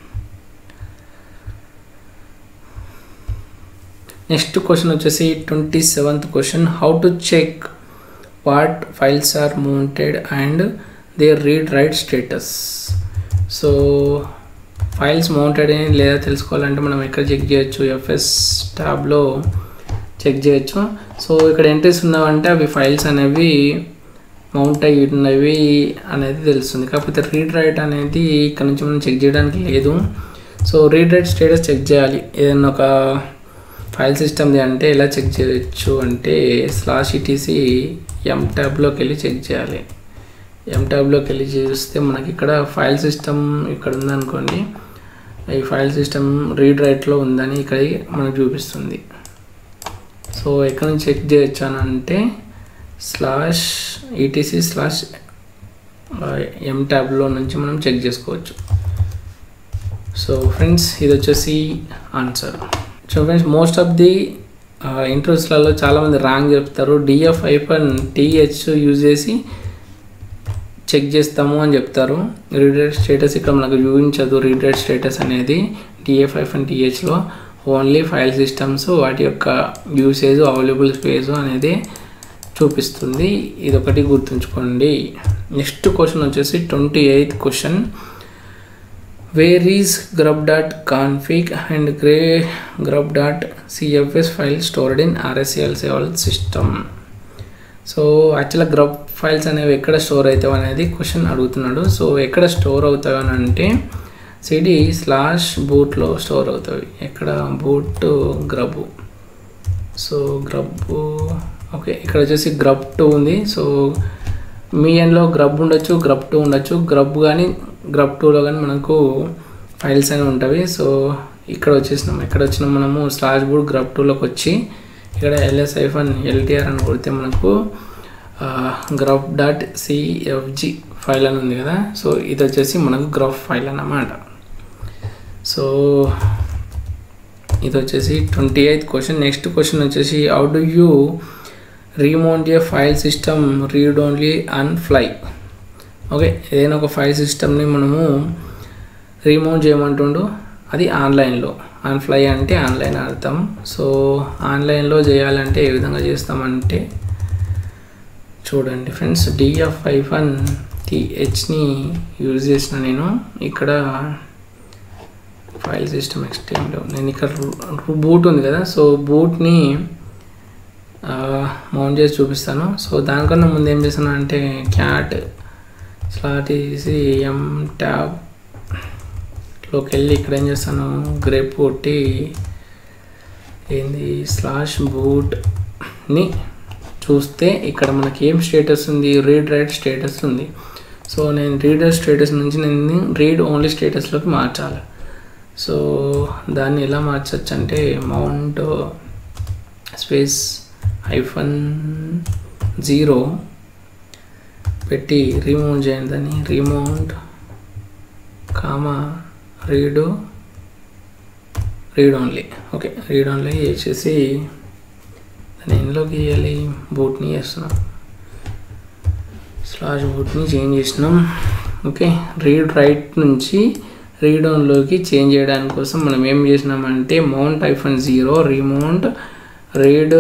నెక్స్ట్ క్వశ్చన్ వచ్చేసి twenty seventh question how to check what files are mounted and they read write status so files mounted అని లేదా తెలుసుకోవాలంటే మనం ఎక్కడ చెక్ చేయొచ్చు ఎఫ్ఎస్ ట్యాబ్లో చెక్ చేయొచ్చు సో ఇక్కడ ఎంట్రీస్ ఉన్నావంటే అవి ఫైల్స్ అనేవి మౌంట్ అయ్యి ఉన్నవి అనేది తెలుస్తుంది కాకపోతే రీడ్ రైట్ అనేది ఇక్కడ నుంచి మనం చెక్ చేయడానికి లేదు so read write status check చేయాలి ఏదైనా ఒక ఫైల్ సిస్టమ్ది అంటే ఎలా చెక్ చేయొచ్చు అంటే స్లాష్ ఇటీసీ ఎం ట్యాబ్లోకి వెళ్ళి చెక్ చేయాలి ఎం ట్యాబ్లోకి వెళ్ళి చూస్తే మనకి ఇక్కడ ఫైల్ సిస్టమ్ ఇక్కడ ఉందనుకోండి ఈ ఫైల్ సిస్టమ్ రీడ్ రైట్లో ఉందని ఇక్కడ మనకు చూపిస్తుంది సో ఎక్కడ నుంచి చెక్ చేయొచ్చు అని అంటే స్లాష్ ఈటీసీ స్లాష్ ఎం ట్యాబ్లో నుంచి మనం చెక్ చేసుకోవచ్చు సో ఫ్రెండ్స్ ఇది వచ్చేసి answer so friends most of the ఇంటర్వ్యూస్లలో చాలామంది రాంగ్ చెప్తారు డిఎఫ్ ఐఫన్ టీహెచ్ యూజ్ చేసి చెక్ చేస్తాము అని చెప్తారు రీడర్ స్టేటస్ ఇక్కడ మనకు చూపించదు రీడర్ స్టేటస్ అనేది డిఎఫ్ ఐఫన్ టీహెచ్లో ఓన్లీ ఫైల్ సిస్టమ్స్ వాటి యొక్క యూసేజ్ అవైలబుల్ స్పేస్ అనేది చూపిస్తుంది ఇది ఒకటి గుర్తుంచుకోండి నెక్స్ట్ క్వశ్చన్ వచ్చేసి twenty eighth question where is grub dot config and grey grub dot CFS file stored in RSL seven system so యాక్చువల్గా గ్రబ్ ఫైల్స్ అనేవి ఎక్కడ స్టోర్ అవుతావు అనేది క్వశ్చన్ అడుగుతున్నాడు సో ఎక్కడ స్టోర్ అవుతావు అని అంటే సిడి స్లాష్ బూట్లో స్టోర్ అవుతాయి ఎక్కడ boot grub so grub okay ఇక్కడ వచ్చేసి గ్రబ్ టూ ఉంది సో మీ ఎండ్లో గ్రబ్ ఉండొచ్చు గ్రబ్ టూ ఉండొచ్చు గ్రబ్ కానీ గ్రబ్ టూలో కానీ మనకు ఫైల్స్ అనేవి ఉంటాయి సో ఇక్కడ వచ్చేసినాం ఎక్కడ వచ్చినాం మనము స్లాష్ బూట్ గ్రబ్ టూలోకి వచ్చి ఇక్కడ ఎల్ఎస్ ఐఫన్ ఎల్టీఆర్ అని కొడితే మనకు గ్రఫ్ డాట్ సిఎఫ్జి ఫైల్ అని ఉంది కదా సో ఇది వచ్చేసి మనకు గ్రఫ్ ఫైల్ అన్నమాట సో ఇది వచ్చేసి twenty eighth question next question వచ్చేసి how do you remount a file system read only on fly okay ఏదైనా ఒక ఫైల్ సిస్టమ్ని మనము రీమౌంట్ చేయమంటుండు అది ఆన్లైన్లో ఆన్ ఫ్లై అంటే ఆన్లైన్ అర్థం సో ఆన్లైన్లో చేయాలంటే ఏ విధంగా చేస్తామంటే చూడండి ఫ్రెండ్స్ డిఎఫ్ ఐఫన్ టిహెచ్ని యూజ్ చేసిన నేను ఇక్కడ ఫైల్ సిస్టమ్ ఎక్స్టెంలో నేను ఇక్కడ బూట్ ఉంది కదా సో బూట్ని మౌంట్ చేసి చూపిస్తాను సో దానికన్నా ముందు ఏం చేస్తాను అంటే క్యాట్ స్లాట్ తీసి ఎం ట్యాబ్ లోకి వెళ్ళి ఇక్కడ ఏం చేస్తాను గ్రేప్ కొట్టి ఏంది స్లాష్ బూట్ని చూస్తే ఇక్కడ మనకి ఏం స్టేటస్ ఉంది రీడ్ రైట్ స్టేటస్ ఉంది సో నేను రీడర్ స్టేటస్ నుంచి నేను రీడ్ ఓన్లీ స్టేటస్లోకి మార్చాలి సో దాన్ని ఎలా మార్చచ్చు అంటే మౌంట్ స్పేస్ ఐఫన్ జీరో పెట్టి రిమూవ్ చేయండి దాన్ని remount comma read read only okay read only చేసేసి దాన్ని ఎందులోకి వేయాలి బూట్ని వేస్తున్నాం స్లాష్ బూట్ని చేంజ్ చేసినాం ఓకే రీడ్ రైట్ నుంచి రీడ్ ఆన్లోకి చేంజ్ చేయడానికి కోసం మనం ఏం చేసినామంటే mount hyphen zero remount read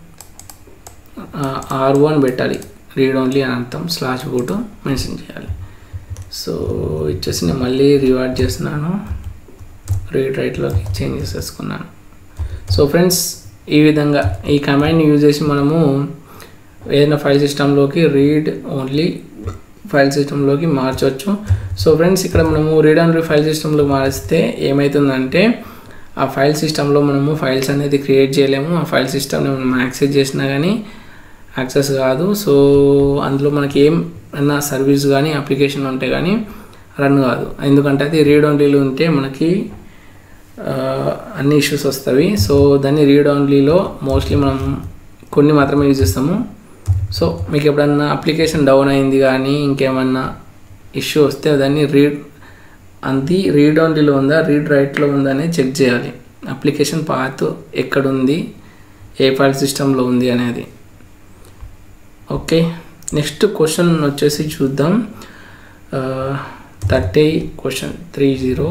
R one పెట్టాలి రీడ్ ఓన్లీ అని అర్థం స్లాష్ బూట్ మెన్షన్ చేయాలి సో ఇచ్చేసి నేను మళ్ళీ రివార్డ్ చేస్తున్నాను రీడ్ రైట్లోకి చేంజ్ చేసేసుకున్నాను సో ఫ్రెండ్స్ ఈ విధంగా ఈ కమాండ్ని యూజ్ చేసి మనము ఏదైనా ఫైల్ సిస్టంలోకి రీడ్ ఓన్లీ ఫైల్ సిస్టంలోకి మార్చవచ్చు సో ఫ్రెండ్స్ ఇక్కడ మనము రీడ్ ఓన్లీ ఫైల్ సిస్టంలో మారిస్తే ఏమవుతుందంటే ఆ ఫైల్ సిస్టంలో మనము ఫైల్స్ అనేది క్రియేట్ చేయలేము ఆ ఫైల్ సిస్టమ్ని మనం యాక్సెస్ చేసినా కానీ యాక్సెస్ కాదు సో అందులో మనకి ఏమన్నా సర్వీస్ కానీ అప్లికేషన్ ఉంటే కానీ రన్ కాదు ఎందుకంటే అది రీడ్ ఓన్లీలో ఉంటే మనకి అన్ని ఇష్యూస్ వస్తాయి సో దాన్ని రీడ్ ఓన్లీలో మోస్ట్లీ మనం కొన్ని మాత్రమే యూజ్ చేస్తాము సో మీకు ఎప్పుడన్నా అప్లికేషన్ డౌన్ అయింది కానీ ఇంకేమన్నా ఇష్యూ వస్తే దాన్ని రీడ్ అది రీడ్ ఓన్లీలో ఉందా రీడ్ రైట్లో ఉందా అనేది చెక్ చేయాలి అప్లికేషన్ పాత్ ఎక్కడుంది ఏ ఫైల్ సిస్టంలో ఉంది అనేది ఓకే నెక్స్ట్ క్వశ్చన్ వచ్చేసి చూద్దాం thirty question three zero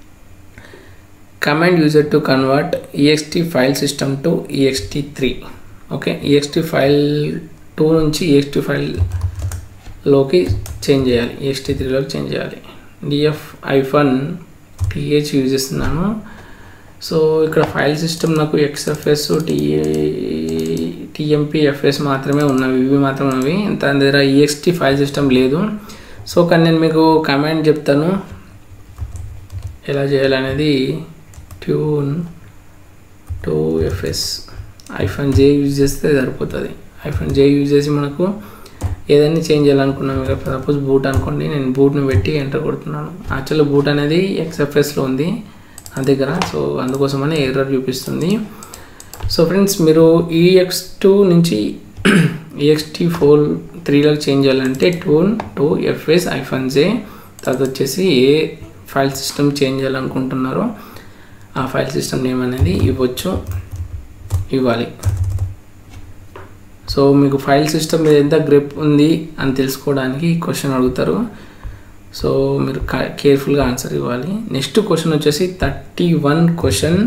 command user to convert EXT file system to EXT three okay EXT file two నుంచి ఈఎక్స్టీ ఫైల్లోకి చేంజ్ చేయాలి ఈఎక్స్టీ త్రీలోకి చేంజ్ చేయాలి డిఎఫ్ ఐఫన్ టీహెచ్ యూజ్ చేస్తున్నాను సో ఇక్కడ ఫైల్ సిస్టమ్ నాకు ఎక్స్ఎఫ్ఎస్ టీఏ టీఎంపీ ఎఫ్ఎస్ మాత్రమే ఉన్నవి ఇవి మాత్రమే ఉన్నవి దాని దగ్గర ఈఎక్స్టీ ఫైల్ సిస్టమ్ లేదు సో కానీ నేను మీకు కమాండ్ చెప్తాను ఎలా చేయాలనేది tune two FS hyphen J use చేస్తే సరిపోతుంది ఐఫోన్ జే యూజ్ చేసి మనకు ఏదైనా చేంజ్ చేయాలనుకున్నాం ఇక సపోజ్ బూట్ అనుకోండి నేను బూట్ని పెట్టి ఎంటర్ కొడుతున్నాను యాక్చువల్లీ బూట్ అనేది ఎక్స్ఎఫ్ఎస్లో ఉంది నా దగ్గర సో అందుకోసమని ఎర్రర్ చూపిస్తుంది సో ఫ్రెండ్స్ మీరు ఈఎక్స్ టూ నుంచి ఈఎక్స్టీ ఫోర్ త్రీలోకి చేంజ్ చేయాలంటే tune two FS hyphen J తర్వాత వచ్చేసి ఏ ఫైల్ సిస్టమ్ చేంజ్ చేయాలనుకుంటున్నారో ఆ ఫైల్ సిస్టమ్ నేమ్ అనేది ఇవ్వచ్చు ఇవ్వాలి సో మీకు ఫైల్ సిస్టమ్ మీద ఎంత గ్రిప్ ఉంది అని తెలుసుకోవడానికి క్వశ్చన్ అడుగుతారు సో మీరు కేర్ఫుల్గా ఆన్సర్ ఇవ్వాలి నెక్స్ట్ క్వశ్చన్ వచ్చేసి థర్టీ వన్ క్వశ్చన్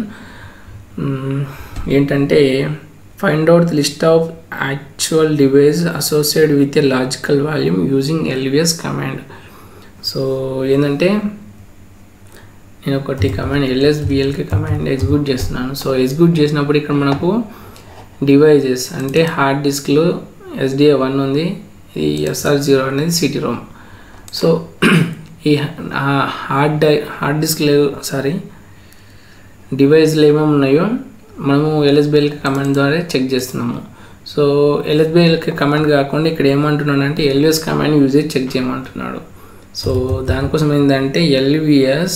ఏంటంటే find out the list of actual device associate with a logical volume using LVS command so ఏంటంటే నేను ఒకటి కమాండ్ ఎల్ఎస్బిఎల్కి కమాండ్ ఎగ్జిక్యూట్ చేస్తున్నాను సో ఎగ్జిక్యూట్ చేసినప్పుడు ఇక్కడ మనకు డివైజెస్ అంటే హార్డ్ డిస్క్లో ఎస్డిఏ వన్ ఉంది ఈ ఎస్ఆర్ జీరో అనేది సిటీ రోమ్ సో ఈ హార్డ్ డై హార్డ్ డిస్క్ లేవు సారీ డివైస్లు ఏమేమి ఉన్నాయో మనము ఎల్ఎస్బిఎల్కి కమాండ్ ద్వారా చెక్ చేస్తున్నాము సో ఎల్ఎస్బిఎల్కి కమాండ్ కాకుండా ఇక్కడ ఏమంటున్నాడు అంటే ఎల్విఎస్ కమాండ్ యూజ్ చేసి చెక్ చేయమంటున్నాడు సో దానికోసం ఏంటంటే ఎల్విఎస్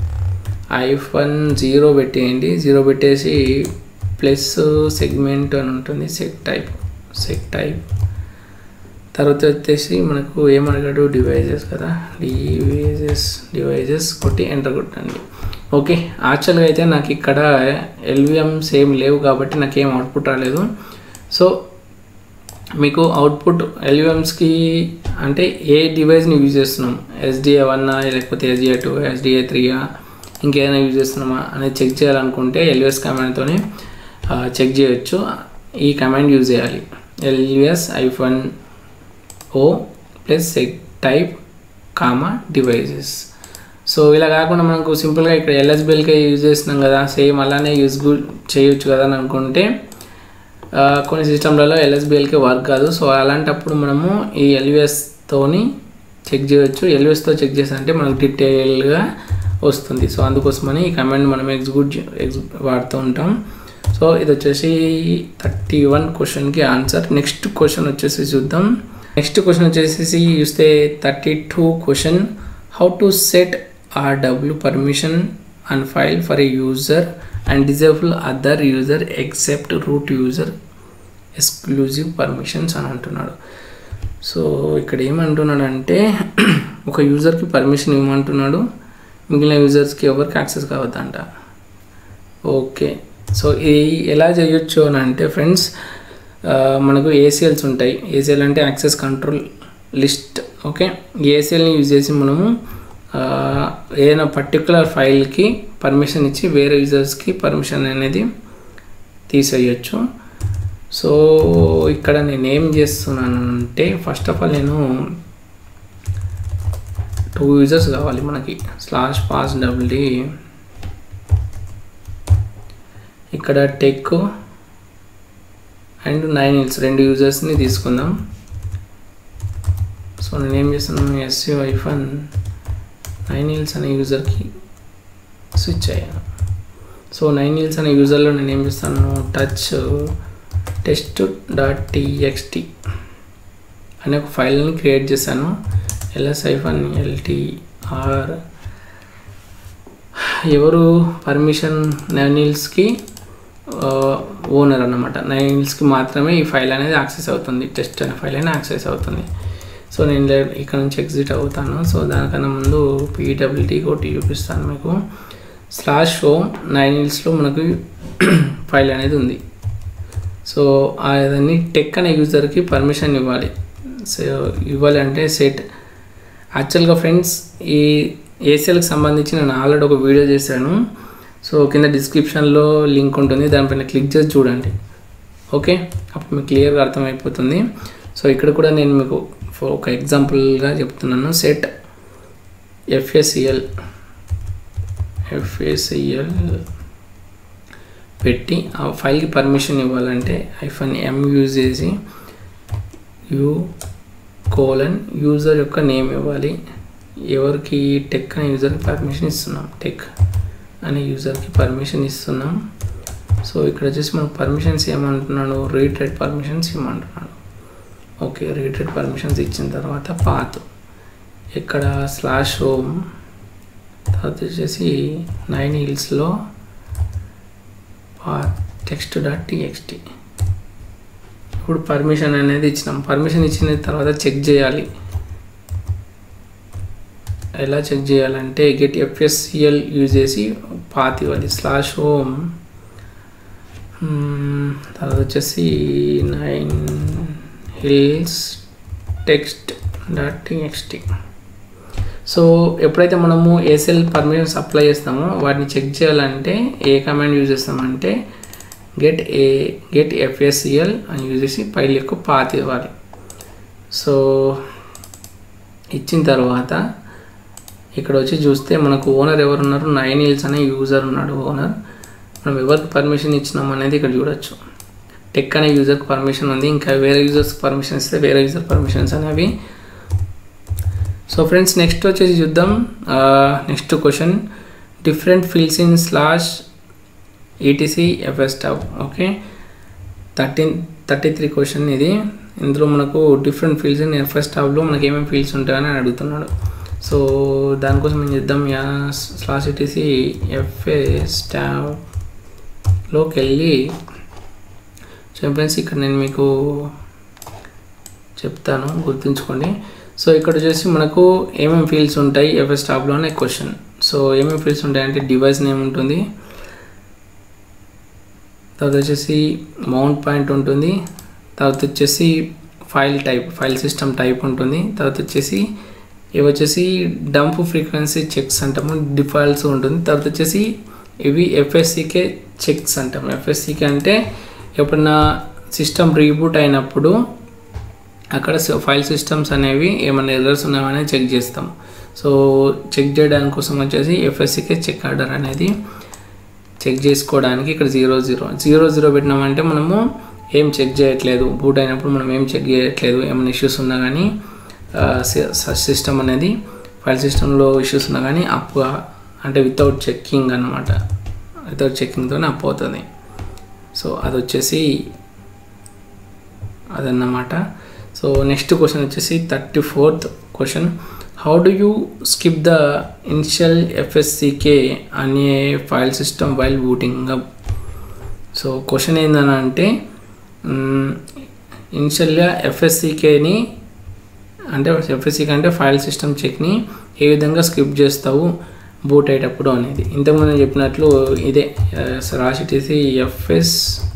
ఐఫోన్ జీరో పెట్టేయండి జీరో పెట్టేసి ప్లస్ సెగ్మెంట్ అని ఉంటుంది సెక్ టైప్ సెక్ టైప్ తర్వాత వచ్చేసి మనకు ఏమడిగాడు డివైజెస్ కదా డివైజెస్ డివైజెస్ కొట్టి ఎంటర్ కొట్టండి ఓకే యాక్చువల్గా అయితే నాకు ఇక్కడ ఎల్విఎం సేమ్ లేవు కాబట్టి నాకు ఏం అవుట్పుట్ రాలేదు సో మీకు అవుట్పుట్ ఎల్విఎమ్స్కి అంటే ఏ డివైస్ని యూజ్ చేస్తున్నాం ఎస్డిఏ వన్నా లేకపోతే ఎస్డిఏ టూ ఎస్డిఏ త్రీయా ఇంకేదైనా యూజ్ చేస్తున్నామా అనేది చెక్ చేయాలనుకుంటే ఎల్విఎస్ కమాండ్తో చెక్ చేయొచ్చు ఈ కమాండ్ యూజ్ చేయాలి LVS hyphen O plus sec type comma devices so ఇలా కాకుండా మనకు సింపుల్గా ఇక్కడ ఎల్ఎస్బిఎల్కే యూజ్ చేస్తున్నాం కదా సేమ్ అలానే యూజ్ చేయొచ్చు కదా అని అనుకుంటే కొన్ని సిస్టమ్లలో ఎల్ఎస్బిఎల్కి వర్క్ కాదు సో అలాంటప్పుడు మనము ఈ ఎల్విఎస్తోని చెక్ చేయొచ్చు ఎల్విఎస్తో చెక్ చేసామంటే మనకు డీటెయిల్గా వస్తుంది సో అందుకోసమని ఈ కమాండ్ మనం ఎగ్జిక్యూట్ ఎగ్జి వాడుతూ ఉంటాం సో ఇది వచ్చేసి థర్టీ వన్ క్వశ్చన్కి ఆన్సర్ నెక్స్ట్ క్వశ్చన్ వచ్చేసి చూద్దాం నెక్స్ట్ క్వశ్చన్ వచ్చేసి చూస్తే thirty two question how to set RW permission and file for a user and disable other user except root user exclusive permissions అని అంటున్నాడు సో ఇక్కడ ఏమంటున్నాడు అంటే ఒక యూజర్కి పర్మిషన్ ఇవ్వమంటున్నాడు మిగిలిన యూజర్స్కి ఎవరికి యాక్సెస్ కావద్దంట ఓకే సో ఇది ఎలా చేయొచ్చు అని అంటే ఫ్రెండ్స్ మనకు ఏసీఎల్స్ ఉంటాయి ఏసీఎల్ అంటే యాక్సెస్ కంట్రోల్ లిస్ట్ ఓకే ఏసీఎల్ని యూజ్ చేసి మనము ఏదైనా పర్టికులర్ ఫైల్కి పర్మిషన్ ఇచ్చి వేరే యూజర్స్కి పర్మిషన్ అనేది తీసేయచ్చు సో ఇక్కడ నేను ఏం చేస్తున్నాను అంటే ఫస్ట్ ఆఫ్ ఆల్ నేను టూ యూజర్స్ కావాలి మనకి స్లాష్ పాస్ డబ్ల్యూడి ఇక్కడ టెక్ అండ్ నైన్ ఇల్స్ రెండు యూజర్స్ని తీసుకుందాం సో నేను ఏం చేస్తున్నాను ఎస్సీ ఐఫోన్ నైన్ ఇల్స్ అనే యూజర్కి స్విచ్ అయ్యాను సో నైన్ ఇల్స్ అనే యూజర్లో నేను ఏం చేస్తాను టచ్ టెస్ట్ డాట్ టీఎక్స్టీ అనే ఒక ఫైల్ని క్రియేట్ చేశాను ఎల్ఎస్ ఐఫోన్ ఎల్టీఆర్ ఎవరు పర్మిషన్ నైనిల్స్కి ఓనర్ అనమాట నైనిల్స్కి మాత్రమే ఈ ఫైల్ అనేది యాక్సెస్ అవుతుంది టెస్ట్ అనే ఫైల్ అనేది యాక్సెస్ అవుతుంది సో నేను ఇక్కడ నుంచి ఎగ్జిట్ అవుతాను సో దానికన్నా ముందు పీడబ్ల్యూటీ కొట్టి చూపిస్తాను మీకు స్లాష్ హోమ్ నైనిల్స్లో మనకు ఫైల్ అనేది ఉంది సో అదని టెక్ అనే యూజర్కి పర్మిషన్ ఇవ్వాలి సో ఇవ్వాలి అంటే సెట్ యాక్చువల్గా ఫ్రెండ్స్ ఈ ఏసీఎల్కి సంబంధించి నేను ఆల్రెడీ ఒక వీడియో చేశాను సో కింద డిస్క్రిప్షన్లో లింక్ ఉంటుంది దానిపైన క్లిక్ చేసి చూడండి ఓకే అప్పుడు మీకు క్లియర్గా అర్థమైపోతుంది సో ఇక్కడ కూడా నేను మీకు ఒక ఎగ్జాంపుల్గా చెప్తున్నాను సెట్ ఎఫ్ఎస్ఈఎల్ ఎఫ్ఎస్ఈఎల్ పెట్టి ఆ ఫైల్కి పర్మిషన్ ఇవ్వాలంటే ఐఫోన్ ఎం యూజ్ చేసి యూ కోలన్ యూజర్ యొక్క నేమ్ ఇవ్వాలి ఎవరికి టెక్ అనే యూజర్కి పర్మిషన్ ఇస్తున్నాం టెక్ అనే యూజర్కి పర్మిషన్ ఇస్తున్నాం సో ఇక్కడ వచ్చేసి మనకు పర్మిషన్స్ ఏమంటున్నాడు రీట్రెడ్ పర్మిషన్స్ ఇవ్వమంటున్నాడు ఓకే రీట్రెడ్ పర్మిషన్స్ ఇచ్చిన తర్వాత పాత్ ఇక్కడ స్లాష్ హోమ్ తర్వాత వచ్చేసి నైన్ హిల్స్లో పాత్ టెక్స్ట్ డాట్ టీఎక్స్టీ ఇప్పుడు పర్మిషన్ అనేది ఇచ్చినాం పర్మిషన్ ఇచ్చిన తర్వాత చెక్ చేయాలి ఎలా చెక్ చేయాలంటే గెట్ ఎఫ్ఎస్సిఎల్ యూజ్ చేసి పాత్ ఇవ్వాలి స్లాష్ హోమ్ తర్వాత వచ్చేసి nine hills text dot TXT so ఎప్పుడైతే మనము ఏసెల్ పర్మిషన్స్ అప్లై చేస్తామో వాటిని చెక్ చేయాలంటే ఏ కమాండ్ యూజ్ చేస్తామంటే గెట్ ఏ గెట్ ఎఫ్ఎస్సిఎల్ అని యూజ్ చేసి ఫైల్ యొక్క పాత్ ఇవ్వాలి సో ఇచ్చిన తర్వాత ఇక్కడ వచ్చి చూస్తే మనకు ఓనర్ ఎవరు ఉన్నారు నైన్ ఇల్స్ అనే యూజర్ ఉన్నాడు ఓనర్ మనం ఎవరికి పర్మిషన్ ఇచ్చినాం అనేది ఇక్కడ చూడొచ్చు టెక్ అనే యూజర్కి పర్మిషన్ ఉంది ఇంకా వేరే యూజర్స్ పర్మిషన్ ఇస్తే వేరే యూజర్ పర్మిషన్స్ అనేవి సో ఫ్రెండ్స్ నెక్స్ట్ వచ్చేసి చూద్దాం next question different fields in slash ETC FS tab okay thirteen thirty three question ఇది ఇందులో మనకు డిఫరెంట్ ఫీల్డ్స్ ఇన్ ఎఫ్ఎస్ టాప్లో మనకి ఏమేమి ఫీల్డ్స్ ఉంటాయని అడుగుతున్నాడు సో దానికోసం ఏం చేద్దాం యా స్లాష్ ఈటీసీ ఎఫ్ఎస్ టాప్లోకి వెళ్ళి సో ఫ్రెండ్స్ ఇక్కడ నేను మీకు చెప్తాను గుర్తుంచుకోండి సో ఇక్కడ వచ్చేసి మనకు ఏమేమి ఫీల్డ్స్ ఉంటాయి ఎఫ్ఎస్ టాప్లో అనే క్వశ్చన్ సో ఏమేమి ఫీల్డ్స్ ఉంటాయంటే డివైస్ నేమ్ ఉంటుంది తర్వాత వచ్చేసి మౌంట్ పాయింట్ ఉంటుంది తర్వాత వచ్చేసి file type file system type ఉంటుంది తర్వాత వచ్చేసి ఇవి వచ్చేసి డంప్ ఫ్రీక్వెన్సీ చెక్స్ అంటాము డిఫాల్ట్స్ ఉంటుంది తర్వాత వచ్చేసి ఇవి ఎఫ్ఎస్సికే చెక్స్ అంటాం ఎఫ్ఎస్సికే అంటే ఎప్పుడన్నా సిస్టమ్ రీబూట్ అయినప్పుడు అక్కడ ఫైల్ సిస్టమ్స్ అనేవి ఏమైనా ఎర్రర్స్ ఉన్నాయని చెక్ చేస్తాం సో చెక్ చేయడానికి కోసం వచ్చేసి ఎఫ్ఎస్సికే చెక్ ఆర్డర్ అనేది చెక్ చేసుకోవడానికి ఇక్కడ జీరో జీరో జీరో జీరో పెట్టినామంటే మనము ఏం చెక్ చేయట్లేదు బూట్ అయినప్పుడు మనం ఏం చెక్ చేయట్లేదు ఏమైనా ఇష్యూస్ ఉన్నా కానీ సిస్టమ్ అనేది ఫైల్ సిస్టంలో ఇష్యూస్ ఉన్నా కానీ అప్ అంటే వితౌట్ చెక్కింగ్ అనమాట వితౌట్ చెక్కింగ్తోనే అప్ అవుతుంది సో అది వచ్చేసి అదన్నమాట సో నెక్స్ట్ క్వశ్చన్ వచ్చేసి thirty fourth question how do you skip the initial FSCK అనే file system while booting up so question ఏందని అంటే ఇనిషియల్గా ఎఫ్ఎస్సికేని అంటే ఎఫ్ఎస్సికే అంటే ఫైల్ సిస్టమ్ చెక్ని ఏ విధంగా స్కిప్ చేస్తావు బూట్ అయ్యేటప్పుడు అనేది ఇంతకుముందు చెప్పినట్లు ఇదే రాసిటీసీ ఎఫ్ఎస్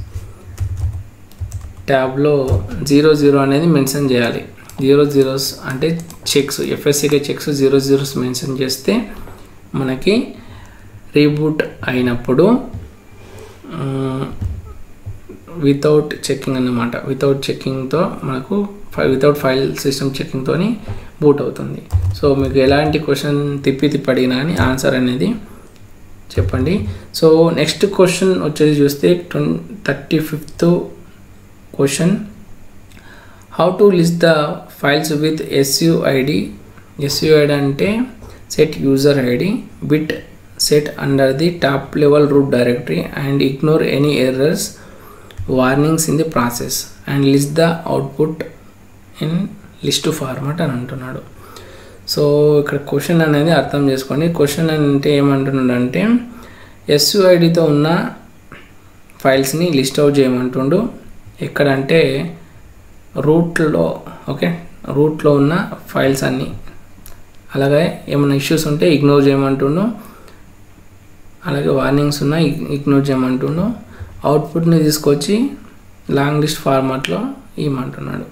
ట్యాబ్లో జీరో జీరో అనేది మెన్షన్ చేయాలి జీరో జీరోస్ అంటే checks FSCK checks zero zeros mention చేస్తే మనకి రీబూట్ అయినప్పుడు వితౌట్ చెక్కింగ్ అన్నమాట వితౌట్ చెక్కింగ్తో మనకు వితౌట్ ఫైల్ సిస్టమ్ చెక్కింగ్తో బూట్ అవుతుంది సో మీకు ఎలాంటి క్వశ్చన్ తిప్పి తిప్పి అడిగినా కానీ ఆన్సర్ అనేది చెప్పండి సో నెక్స్ట్ క్వశ్చన్ వచ్చేసి చూస్తే ట్వం thirty fifth question how to list the files with SUID SUID అంటే set user ID bit set under the top level root directory and ignore any errors warnings in the process and list the output in list format అని అంటున్నాడు so ఇక్కడ question అనేది అర్థం చేసుకోండి question అంటే ఏమంటున్నాడు అంటే ఎస్యుఐడితో ఉన్న ఫైల్స్ని లిస్ట్ అవుట్ చేయమంటుండు ఎక్కడంటే రూట్లో ఓకే రూట్లో ఉన్న ఫైల్స్ అన్నీ అలాగే ఏమైనా ఇష్యూస్ ఉంటే ఇగ్నోర్ చేయమంటుండు అలాగే వార్నింగ్స్ ఉన్నా ఇగ్నోర్ చేయమంటుండు అవుట్పుట్ని తీసుకొచ్చి లాంగ్ లిస్ట్ ఫార్మాట్లో ఇవ్వమంటున్నాడు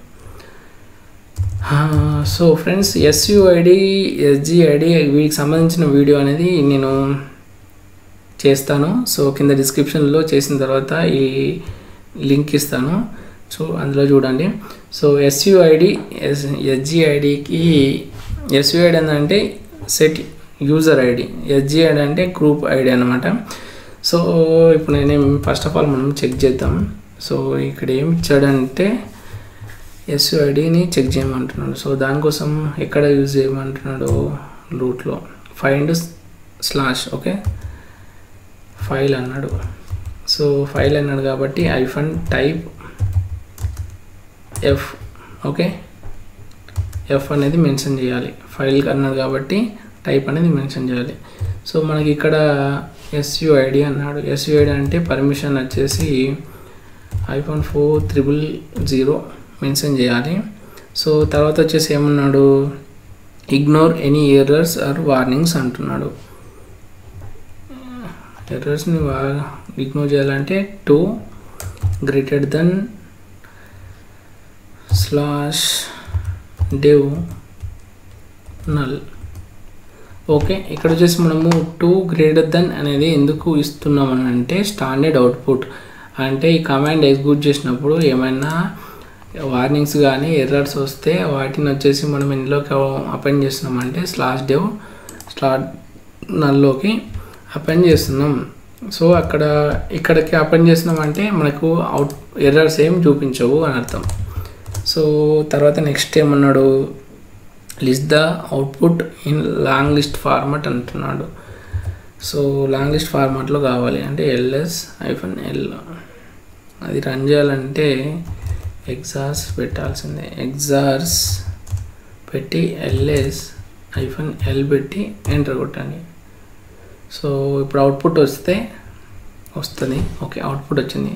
సో ఫ్రెండ్స్ ఎస్యుఐడి ఎస్జిఐడి వీటికి సంబంధించిన వీడియో అనేది నేను చేస్తాను సో కింద డిస్క్రిప్షన్లో చేసిన తర్వాత ఈ లింక్ ఇస్తాను సో అందులో చూడండి సో ఎస్యుఐడి ఎస్ ఎస్జిఐడికి ఎస్యుఐడి ఏంటంటే సెట్ యూజర్ ఐడి ఎస్జిఐడి అంటే గ్రూప్ ఐడి అనమాట సో ఇప్పుడు నేను ఫస్ట్ ఆఫ్ ఆల్ మనం చెక్ చేద్దాం సో ఇక్కడ ఏమి ఇచ్చాడంటే ఎస్యుఐడిని చెక్ చేయమంటున్నాడు సో దానికోసం ఎక్కడ యూజ్ చేయమంటున్నాడు రూట్లో ఫైండ్ స్లాష్ ఓకే ఫైల్ అన్నాడు సో ఫైల్ అన్నాడు కాబట్టి hyphen type F okay F అనేది మెన్షన్ చేయాలి ఫైల్ అన్నాడు కాబట్టి టైప్ అనేది మెన్షన్ చేయాలి సో మనకి ఇక్కడ ఎస్యుఐడి అన్నాడు ఎస్యుఐడి అంటే పర్మిషన్ వచ్చేసి hyphen four triple zero mention చేయాలి సో తర్వాత వచ్చేసి ఏమన్నాడు ignore any errors or warnings అంటున్నాడు ఎర్రర్స్ని ఇగ్నోర్ చేయాలంటే two greater than slash dev null okay ఇక్కడ వచ్చేసి మనము టూ గ్రేటర్ దెన్ అనేది ఎందుకు ఇస్తున్నామని అంటే స్టాండర్డ్ అవుట్పుట్ అంటే ఈ కమాండ్ ఎగ్జిక్యూట్ చేసినప్పుడు ఏమైనా వార్నింగ్స్ కానీ ఎర్రర్స్ వస్తే వాటిని వచ్చేసి మనం ఇందులోకి అపెండ్ చేస్తున్నామంటే స్లాష్ డెవ్ స్టార్ట్ నల్లోకి అపెండ్ చేస్తున్నాం సో అక్కడ ఇక్కడికి అపెండ్ చేసినామంటే మనకు అవుట్ ఎర్రర్స్ ఏం చూపించవు అని అర్థం సో తర్వాత నెక్స్ట్ ఏమన్నాడు list the output in long list format అంటున్నాడు సో లాంగ్ లిస్ట్ ఫార్మాట్లో కావాలి అంటే ఎల్ఎస్ ఐఫన్ ఎల్ అది రన్ చేయాలంటే ఎగ్జార్స్ పెట్టాల్సిందే ఎగ్జార్స్ పెట్టి ఎల్ఎస్ ఐఫన్ ఎల్ పెట్టి ఎంటర్ కొట్టండి సో ఇప్పుడు అవుట్పుట్ వస్తే వస్తుంది ఓకే అవుట్పుట్ వచ్చింది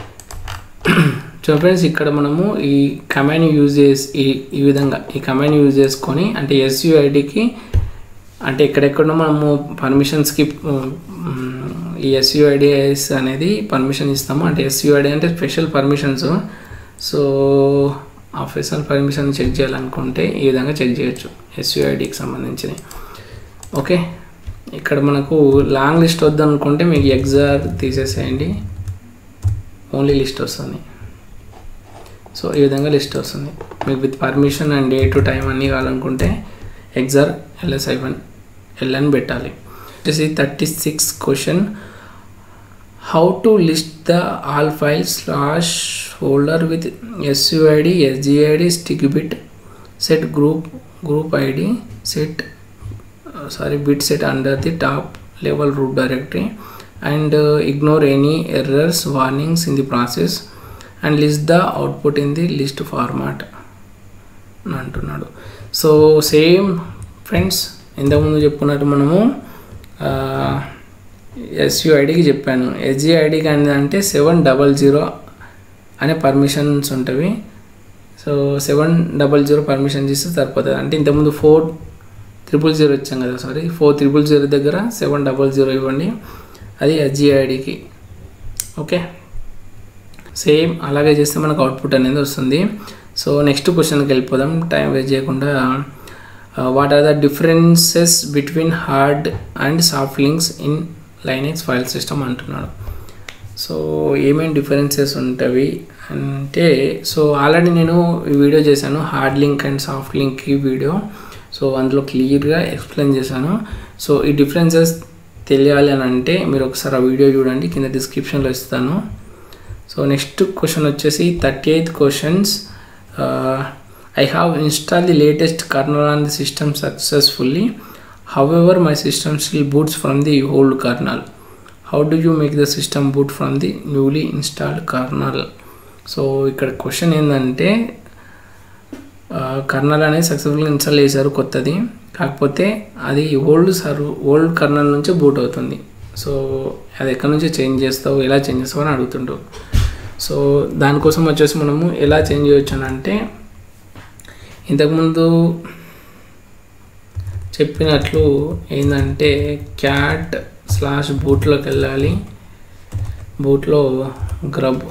సో ఫ్రెండ్స్ ఇక్కడ మనము ఈ కమాండ్ యూజ్ చేసి ఈ ఈ విధంగా ఈ కమాండ్ యూజ్ చేసుకొని అంటే ఎస్యుఐడికి అంటే ఎక్కడెక్కడో మనము పర్మిషన్స్కి ఈ ఎస్యుఐడిఎస్ అనేది పర్మిషన్ ఇస్తాము అంటే ఎస్యుఐడి అంటే స్పెషల్ పర్మిషన్స్ సో ఆఫీసర్ పర్మిషన్ చెక్ చేయాలనుకుంటే ఈ విధంగా చెక్ చేయొచ్చు ఎస్యుఐడికి సంబంధించినవి ఓకే ఇక్కడ మనకు లాంగ్ లిస్ట్ వద్దనుకుంటే మీకు ఎగ్జార్ తీసేసేయండి ఓన్లీ లిస్ట్ వస్తుంది సో ఈ విధంగా లిస్ట్ వస్తుంది మీకు with permission and day to time అన్నీ కావాలనుకుంటే ఎగ్జార్ ఎల్ఎస్ ఐవన్ ఎల్ అని పెట్టాలి వచ్చేసి thirty six question how to list the all files slash folder with SUID SGID stick bit set group group ID set sorry bit set under the top level root directory and ignore any errors warnings in the process and list the output in the list format అని అంటున్నాడు so same friends ఇంతకుముందు చెప్పుకున్నట్టు మనము ఎస్యుఐడికి చెప్పాను ఎస్జిఐడికి అంటే seven double zero అనే permissions ఉంటవి so seven double zero permission చేస్తే సరిపోతుంది అంటే ఇంతకుముందు ఫోర్ త్రిపుల్ జీరో వచ్చాం కదా సారీ ఫోర్ త్రిపుల్ జీరో దగ్గర సెవెన్ డబల్ జీరో ఇవ్వండి అది ఎస్జిఐడికి ఓకే సేమ్ అలాగే చేస్తే మనకు అవుట్పుట్ అనేది వస్తుంది సో నెక్స్ట్ క్వశ్చన్కి వెళ్ళిపోదాం టైం వేస్ట్ చేయకుండా what are the differences between hard and soft links in Linux file system అంటున్నాడు సో ఏమేమి డిఫరెన్సెస్ ఉంటాయి అంటే సో ఆల్రెడీ నేను ఈ వీడియో చేశాను hard link and soft link video so అందులో క్లియర్గా ఎక్స్ప్లెయిన్ చేశాను సో ఈ డిఫరెన్సెస్ తెలియాలి అని అంటే మీరు ఒకసారి ఆ వీడియో చూడండి కింద డిస్క్రిప్షన్లో ఇస్తాను సో నెక్స్ట్ క్వశ్చన్ వచ్చేసి thirty eighth questions I have install the latest kernel on the system successfully however my system still boots from the old kernel how do you make the system boot from the newly installed kernel so ఇక్కడ question ఏంటంటే kernel అనేది సక్సెస్ఫుల్గా install చేశారు కొత్తది కాకపోతే అది old సర్వ్ old kernel నుంచి బూట్ అవుతుంది సో అది ఎక్కడి నుంచి చేంజ్ చేస్తావు ఎలా చేంజ్ చేస్తావు అని అడుగుతుంటావు సో దానికోసం వచ్చేసి మనము ఎలా చేంజ్ చేయొచ్చు అని అంటే ఇంతకుముందు చెప్పినట్లు ఏంటంటే క్యాట్ స్లాష్ బూట్లోకి వెళ్ళాలి బూట్లో గ్రబ్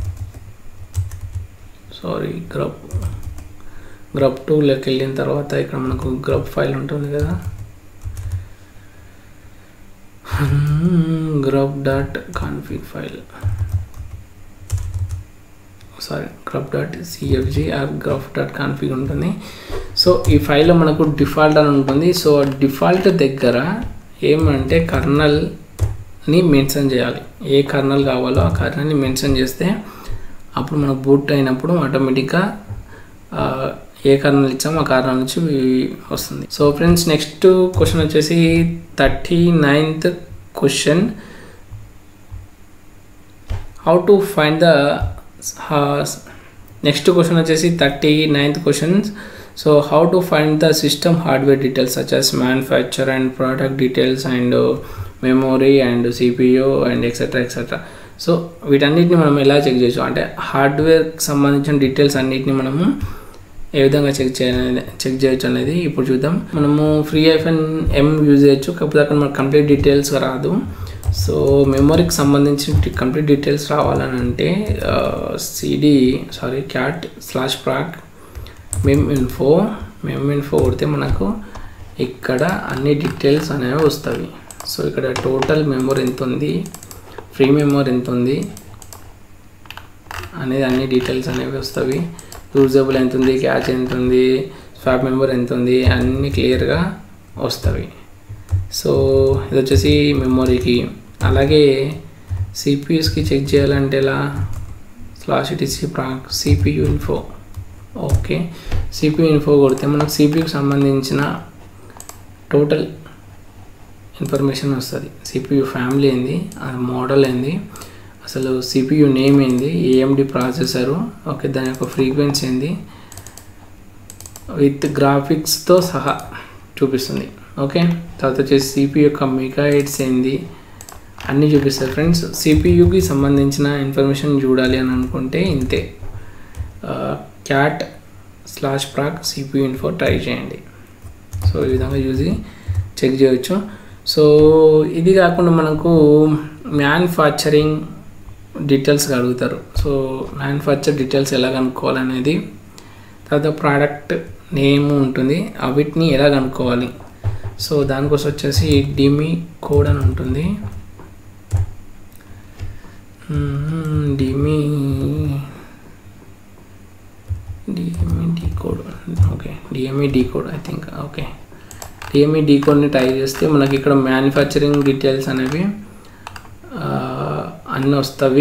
సారీ గ్రబ్ గ్రబ్ టూలోకి వెళ్ళిన తర్వాత ఇక్కడ మనకు గ్రబ్ ఫైల్ ఉంటుంది కదా grub dot config file sorry grub dot CFG or grub dot config ఉంటుంది సో ఈ ఫైల్లో మనకు డిఫాల్ట్ అని ఉంటుంది సో డిఫాల్ట్ దగ్గర ఏమంటే కర్నల్ని మెన్షన్ చేయాలి ఏ కర్నల్ కావాలో ఆ కర్నల్ని మెన్షన్ చేస్తే అప్పుడు మనకు బూట్ అయినప్పుడు ఆటోమేటిక్గా ఏ కారణాలు ఇచ్చామో ఆ కారణాల నుంచి వస్తుంది సో ఫ్రెండ్స్ నెక్స్ట్ క్వశ్చన్ వచ్చేసి thirty ninth question how to find the next question వచ్చేసి thirty ninth questions so how to find the system hardware details such as manufacture and product details and memory and CPU and etcetera etcetera so వీటన్నిటిని మనం ఎలా check చేయొచ్చు అంటే హార్డ్వేర్కి సంబంధించిన details అన్నిటిని మనము ఏ విధంగా చెక్ చేయాలి చెక్ చేయొచ్చు అనేది ఇప్పుడు చూద్దాం మనము ఫ్రీ ఐఫన్ ఎం యూజ్ చేయొచ్చు కాకపోతే అక్కడ మనకు కంప్లీట్ డీటెయిల్స్ రాదు సో మెమొరీకి సంబంధించిన కంప్లీట్ డీటెయిల్స్ రావాలని అంటే సిడి సారీ క్యాట్ స్లాష్ ప్రాక్ మెమ్ ఇన్ఫో మెమ్ ఇన్ఫో కొడితే మనకు ఇక్కడ అన్ని డీటెయిల్స్ అనేవి వస్తాయి సో ఇక్కడ టోటల్ మెమొరీ ఎంత ఉంది ఫ్రీ మెమొరీ ఎంత ఉంది అనేది అన్ని డీటెయిల్స్ అనేవి వస్తాయి యూజబుల్ ఎంత ఉంది క్యాచ్ ఎంత ఉంది స్వాప్ మెంబర్ ఎంత ఉంది అన్నీ క్లియర్గా వస్తాయి సో ఇది వచ్చేసి మెమొరీకి అలాగే సిపియూస్కి చెక్ చేయాలంటే ఎలా slash ETC proc CPU info okay CPU info కొడితే మనకు సిపియుకి సంబంధించిన టోటల్ ఇన్ఫర్మేషన్ వస్తుంది సిపియు ఫ్యామిలీ ఏంది అది మోడల్ ఏంది అసలు సిపియు నేమ్ ఏంది ఏఎండి ప్రాసెసరు ఓకే దాని యొక్క ఫ్రీక్వెన్సీ ఏంది విత్ గ్రాఫిక్స్తో సహా చూపిస్తుంది ఓకే తర్వాత వచ్చేసి సిపి యొక్క మెగాహెడ్స్ ఏంది అన్నీ చూపిస్తారు ఫ్రెండ్స్ సిపియుకి సంబంధించిన ఇన్ఫర్మేషన్ చూడాలి అని అనుకుంటే ఇంతే cat slash proc CPU info try చేయండి సో ఈ విధంగా చూసి చెక్ చేయొచ్చు సో ఇది కాకుండా మనకు మ్యానుఫ్యాక్చరింగ్ డీటెయిల్స్ అడుగుతారు సో మ్యానుఫ్యాక్చర్ డీటెయిల్స్ ఎలా కనుక్కోవాలనేది తర్వాత ప్రోడక్ట్ నేమ్ ఉంటుంది వీటిని ఎలా కనుక్కోవాలి సో దానికోసం వచ్చేసి డిమి కోడ్ అని ఉంటుంది DMI DME D code okay DME D code I think okay DME D కోడ్ని టైప్ చేస్తే మనకి ఇక్కడ మ్యానుఫ్యాక్చరింగ్ డీటెయిల్స్ అనేవి అన్నీ వస్తాయి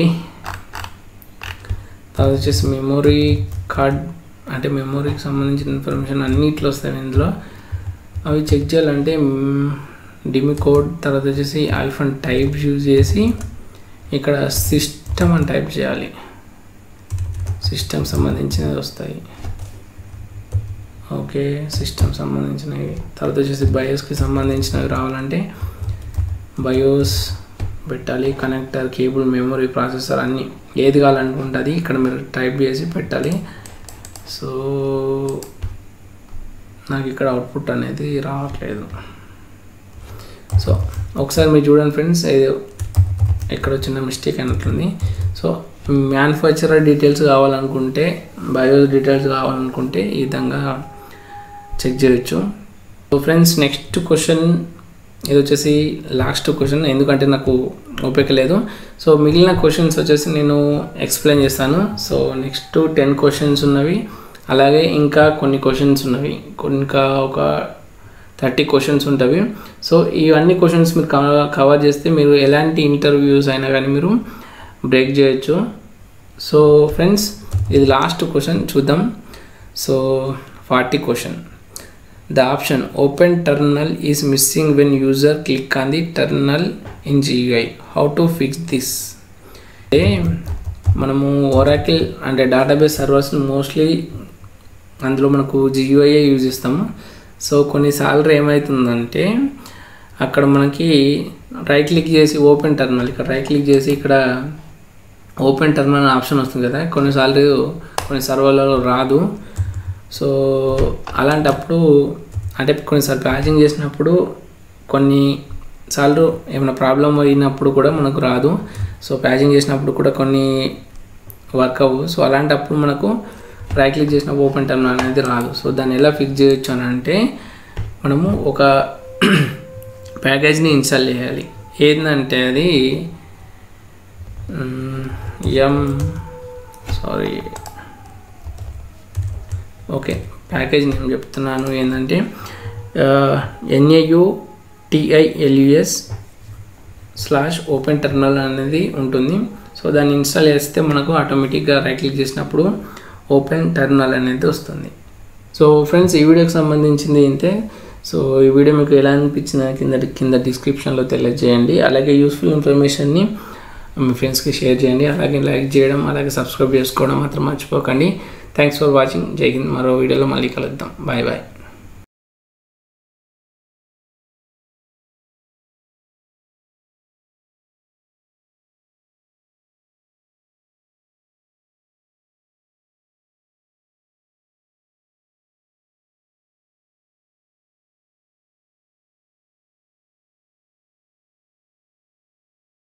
తర్వాత వచ్చేసి మెమొరీ కార్డ్ అంటే మెమొరీకి సంబంధించిన ఇన్ఫర్మేషన్ అన్నిట్లో వస్తాయి ఇందులో అవి చెక్ చేయాలంటే డిమి కోడ్ తర్వాత వచ్చేసి ఐఫోన్ టైప్ యూజ్ చేసి ఇక్కడ సిస్టమ్ అని టైప్ చేయాలి సిస్టమ్ సంబంధించినవి వస్తాయి ఓకే సిస్టమ్ సంబంధించినవి తర్వాత వచ్చేసి బయోస్కి సంబంధించినవి రావాలంటే బయోస్ పెట్టాలి కనెక్టర్ కేబుల్ మెమొరీ ప్రాసెసర్ అన్నీ ఏది కావాలనుకుంటుంది ఇక్కడ మీరు టైప్ చేసి పెట్టాలి సో నాకు ఇక్కడ అవుట్పుట్ అనేది రావట్లేదు సో ఒకసారి మీరు చూడండి ఫ్రెండ్స్ ఇది ఎక్కడ చిన్న మిస్టేక్ అయినట్లుంది సో మ్యానుఫ్యాక్చరర్ డీటెయిల్స్ కావాలనుకుంటే బయో డీటెయిల్స్ కావాలనుకుంటే ఈ విధంగా చెక్ చేయొచ్చు సో ఫ్రెండ్స్ నెక్స్ట్ క్వశ్చన్ ఇది వచ్చేసి లాస్ట్ క్వశ్చన్ ఎందుకంటే నాకు ఓపిక లేదు సో మిగిలిన క్వశ్చన్స్ వచ్చేసి నేను ఎక్స్ప్లెయిన్ చేస్తాను సో నెక్స్ట్ టెన్ క్వశ్చన్స్ ఉన్నవి అలాగే ఇంకా కొన్ని క్వశ్చన్స్ ఉన్నవి ఇంకా ఒక థర్టీ క్వశ్చన్స్ ఉంటవి సో ఇవన్నీ క్వశ్చన్స్ మీరు కవర్ చేస్తే మీరు ఎలాంటి ఇంటర్వ్యూస్ అయినా కానీ మీరు బ్రేక్ చేయొచ్చు సో ఫ్రెండ్స్ ఇది లాస్ట్ క్వశ్చన్ చూద్దాం so forty question the option open terminal is missing when user click on the terminal in GUI how to fix this అంటే మనము ఒరాకిల్ అంటే డేటాబేస్ సర్వర్స్ మోస్ట్లీ అందులో మనకు జియూఐఏ యూజ్ చేస్తాము so కొన్నిసార్లు ఏమవుతుందంటే అక్కడ మనకి రైట్ క్లిక్ చేసి ఓపెన్ టర్మినల్ ఇక్కడ రైట్ క్లిక్ చేసి ఇక్కడ ఓపెన్ టర్మినల్ ఆప్షన్ వస్తుంది కదా కొన్నిసార్లు కొన్ని సర్వర్లలో రాదు సో అలాంటప్పుడు అంటే కొన్నిసార్లు ప్యాచింగ్ చేసినప్పుడు కొన్ని సార్లు ఏమైనా ప్రాబ్లం అయినప్పుడు కూడా మనకు రాదు సో ప్యాచింగ్ చేసినప్పుడు కూడా కొన్ని వర్క్ అవ్వు సో అలాంటప్పుడు మనకు రైట్ క్లిక్ చేసిన ఓపెన్ టర్మినల్ అనేది రాదు సో దాన్ని ఎలా ఫిక్స్ చేయొచ్చు అని అంటే మనము ఒక ప్యాకేజ్ని ఇన్స్టాల్ చేయాలి ఏంటంటే అది ఎం సారీ ఓకే ప్యాకేజ్ నేను చెప్తున్నాను ఏంటంటే NAU TILUS slash open terminal అనేది ఉంటుంది సో దాన్ని ఇన్స్టాల్ చేస్తే మనకు ఆటోమేటిక్గా రైట్ క్లిక్ చేసినప్పుడు ఓపెన్ టర్మినల్ అనేది వస్తుంది సో ఫ్రెండ్స్ ఈ వీడియోకి సంబంధించింది ఇంతే సో ఈ వీడియో మీకు ఎలా అనిపించింది కింద కింద డిస్క్రిప్షన్లో తెలియజేయండి అలాగే యూస్ఫుల్ ఇన్ఫర్మేషన్ని మీ ఫ్రెండ్స్కి షేర్ చేయండి అలాగే లైక్ చేయడం అలాగే సబ్స్క్రైబ్ చేసుకోవడం మాత్రం మర్చిపోకండి థ్యాంక్స్ ఫర్ వాచింగ్ జై హింద్ మరో వీడియోలో మళ్ళీ కలుద్దాం బాయ్ బాయ్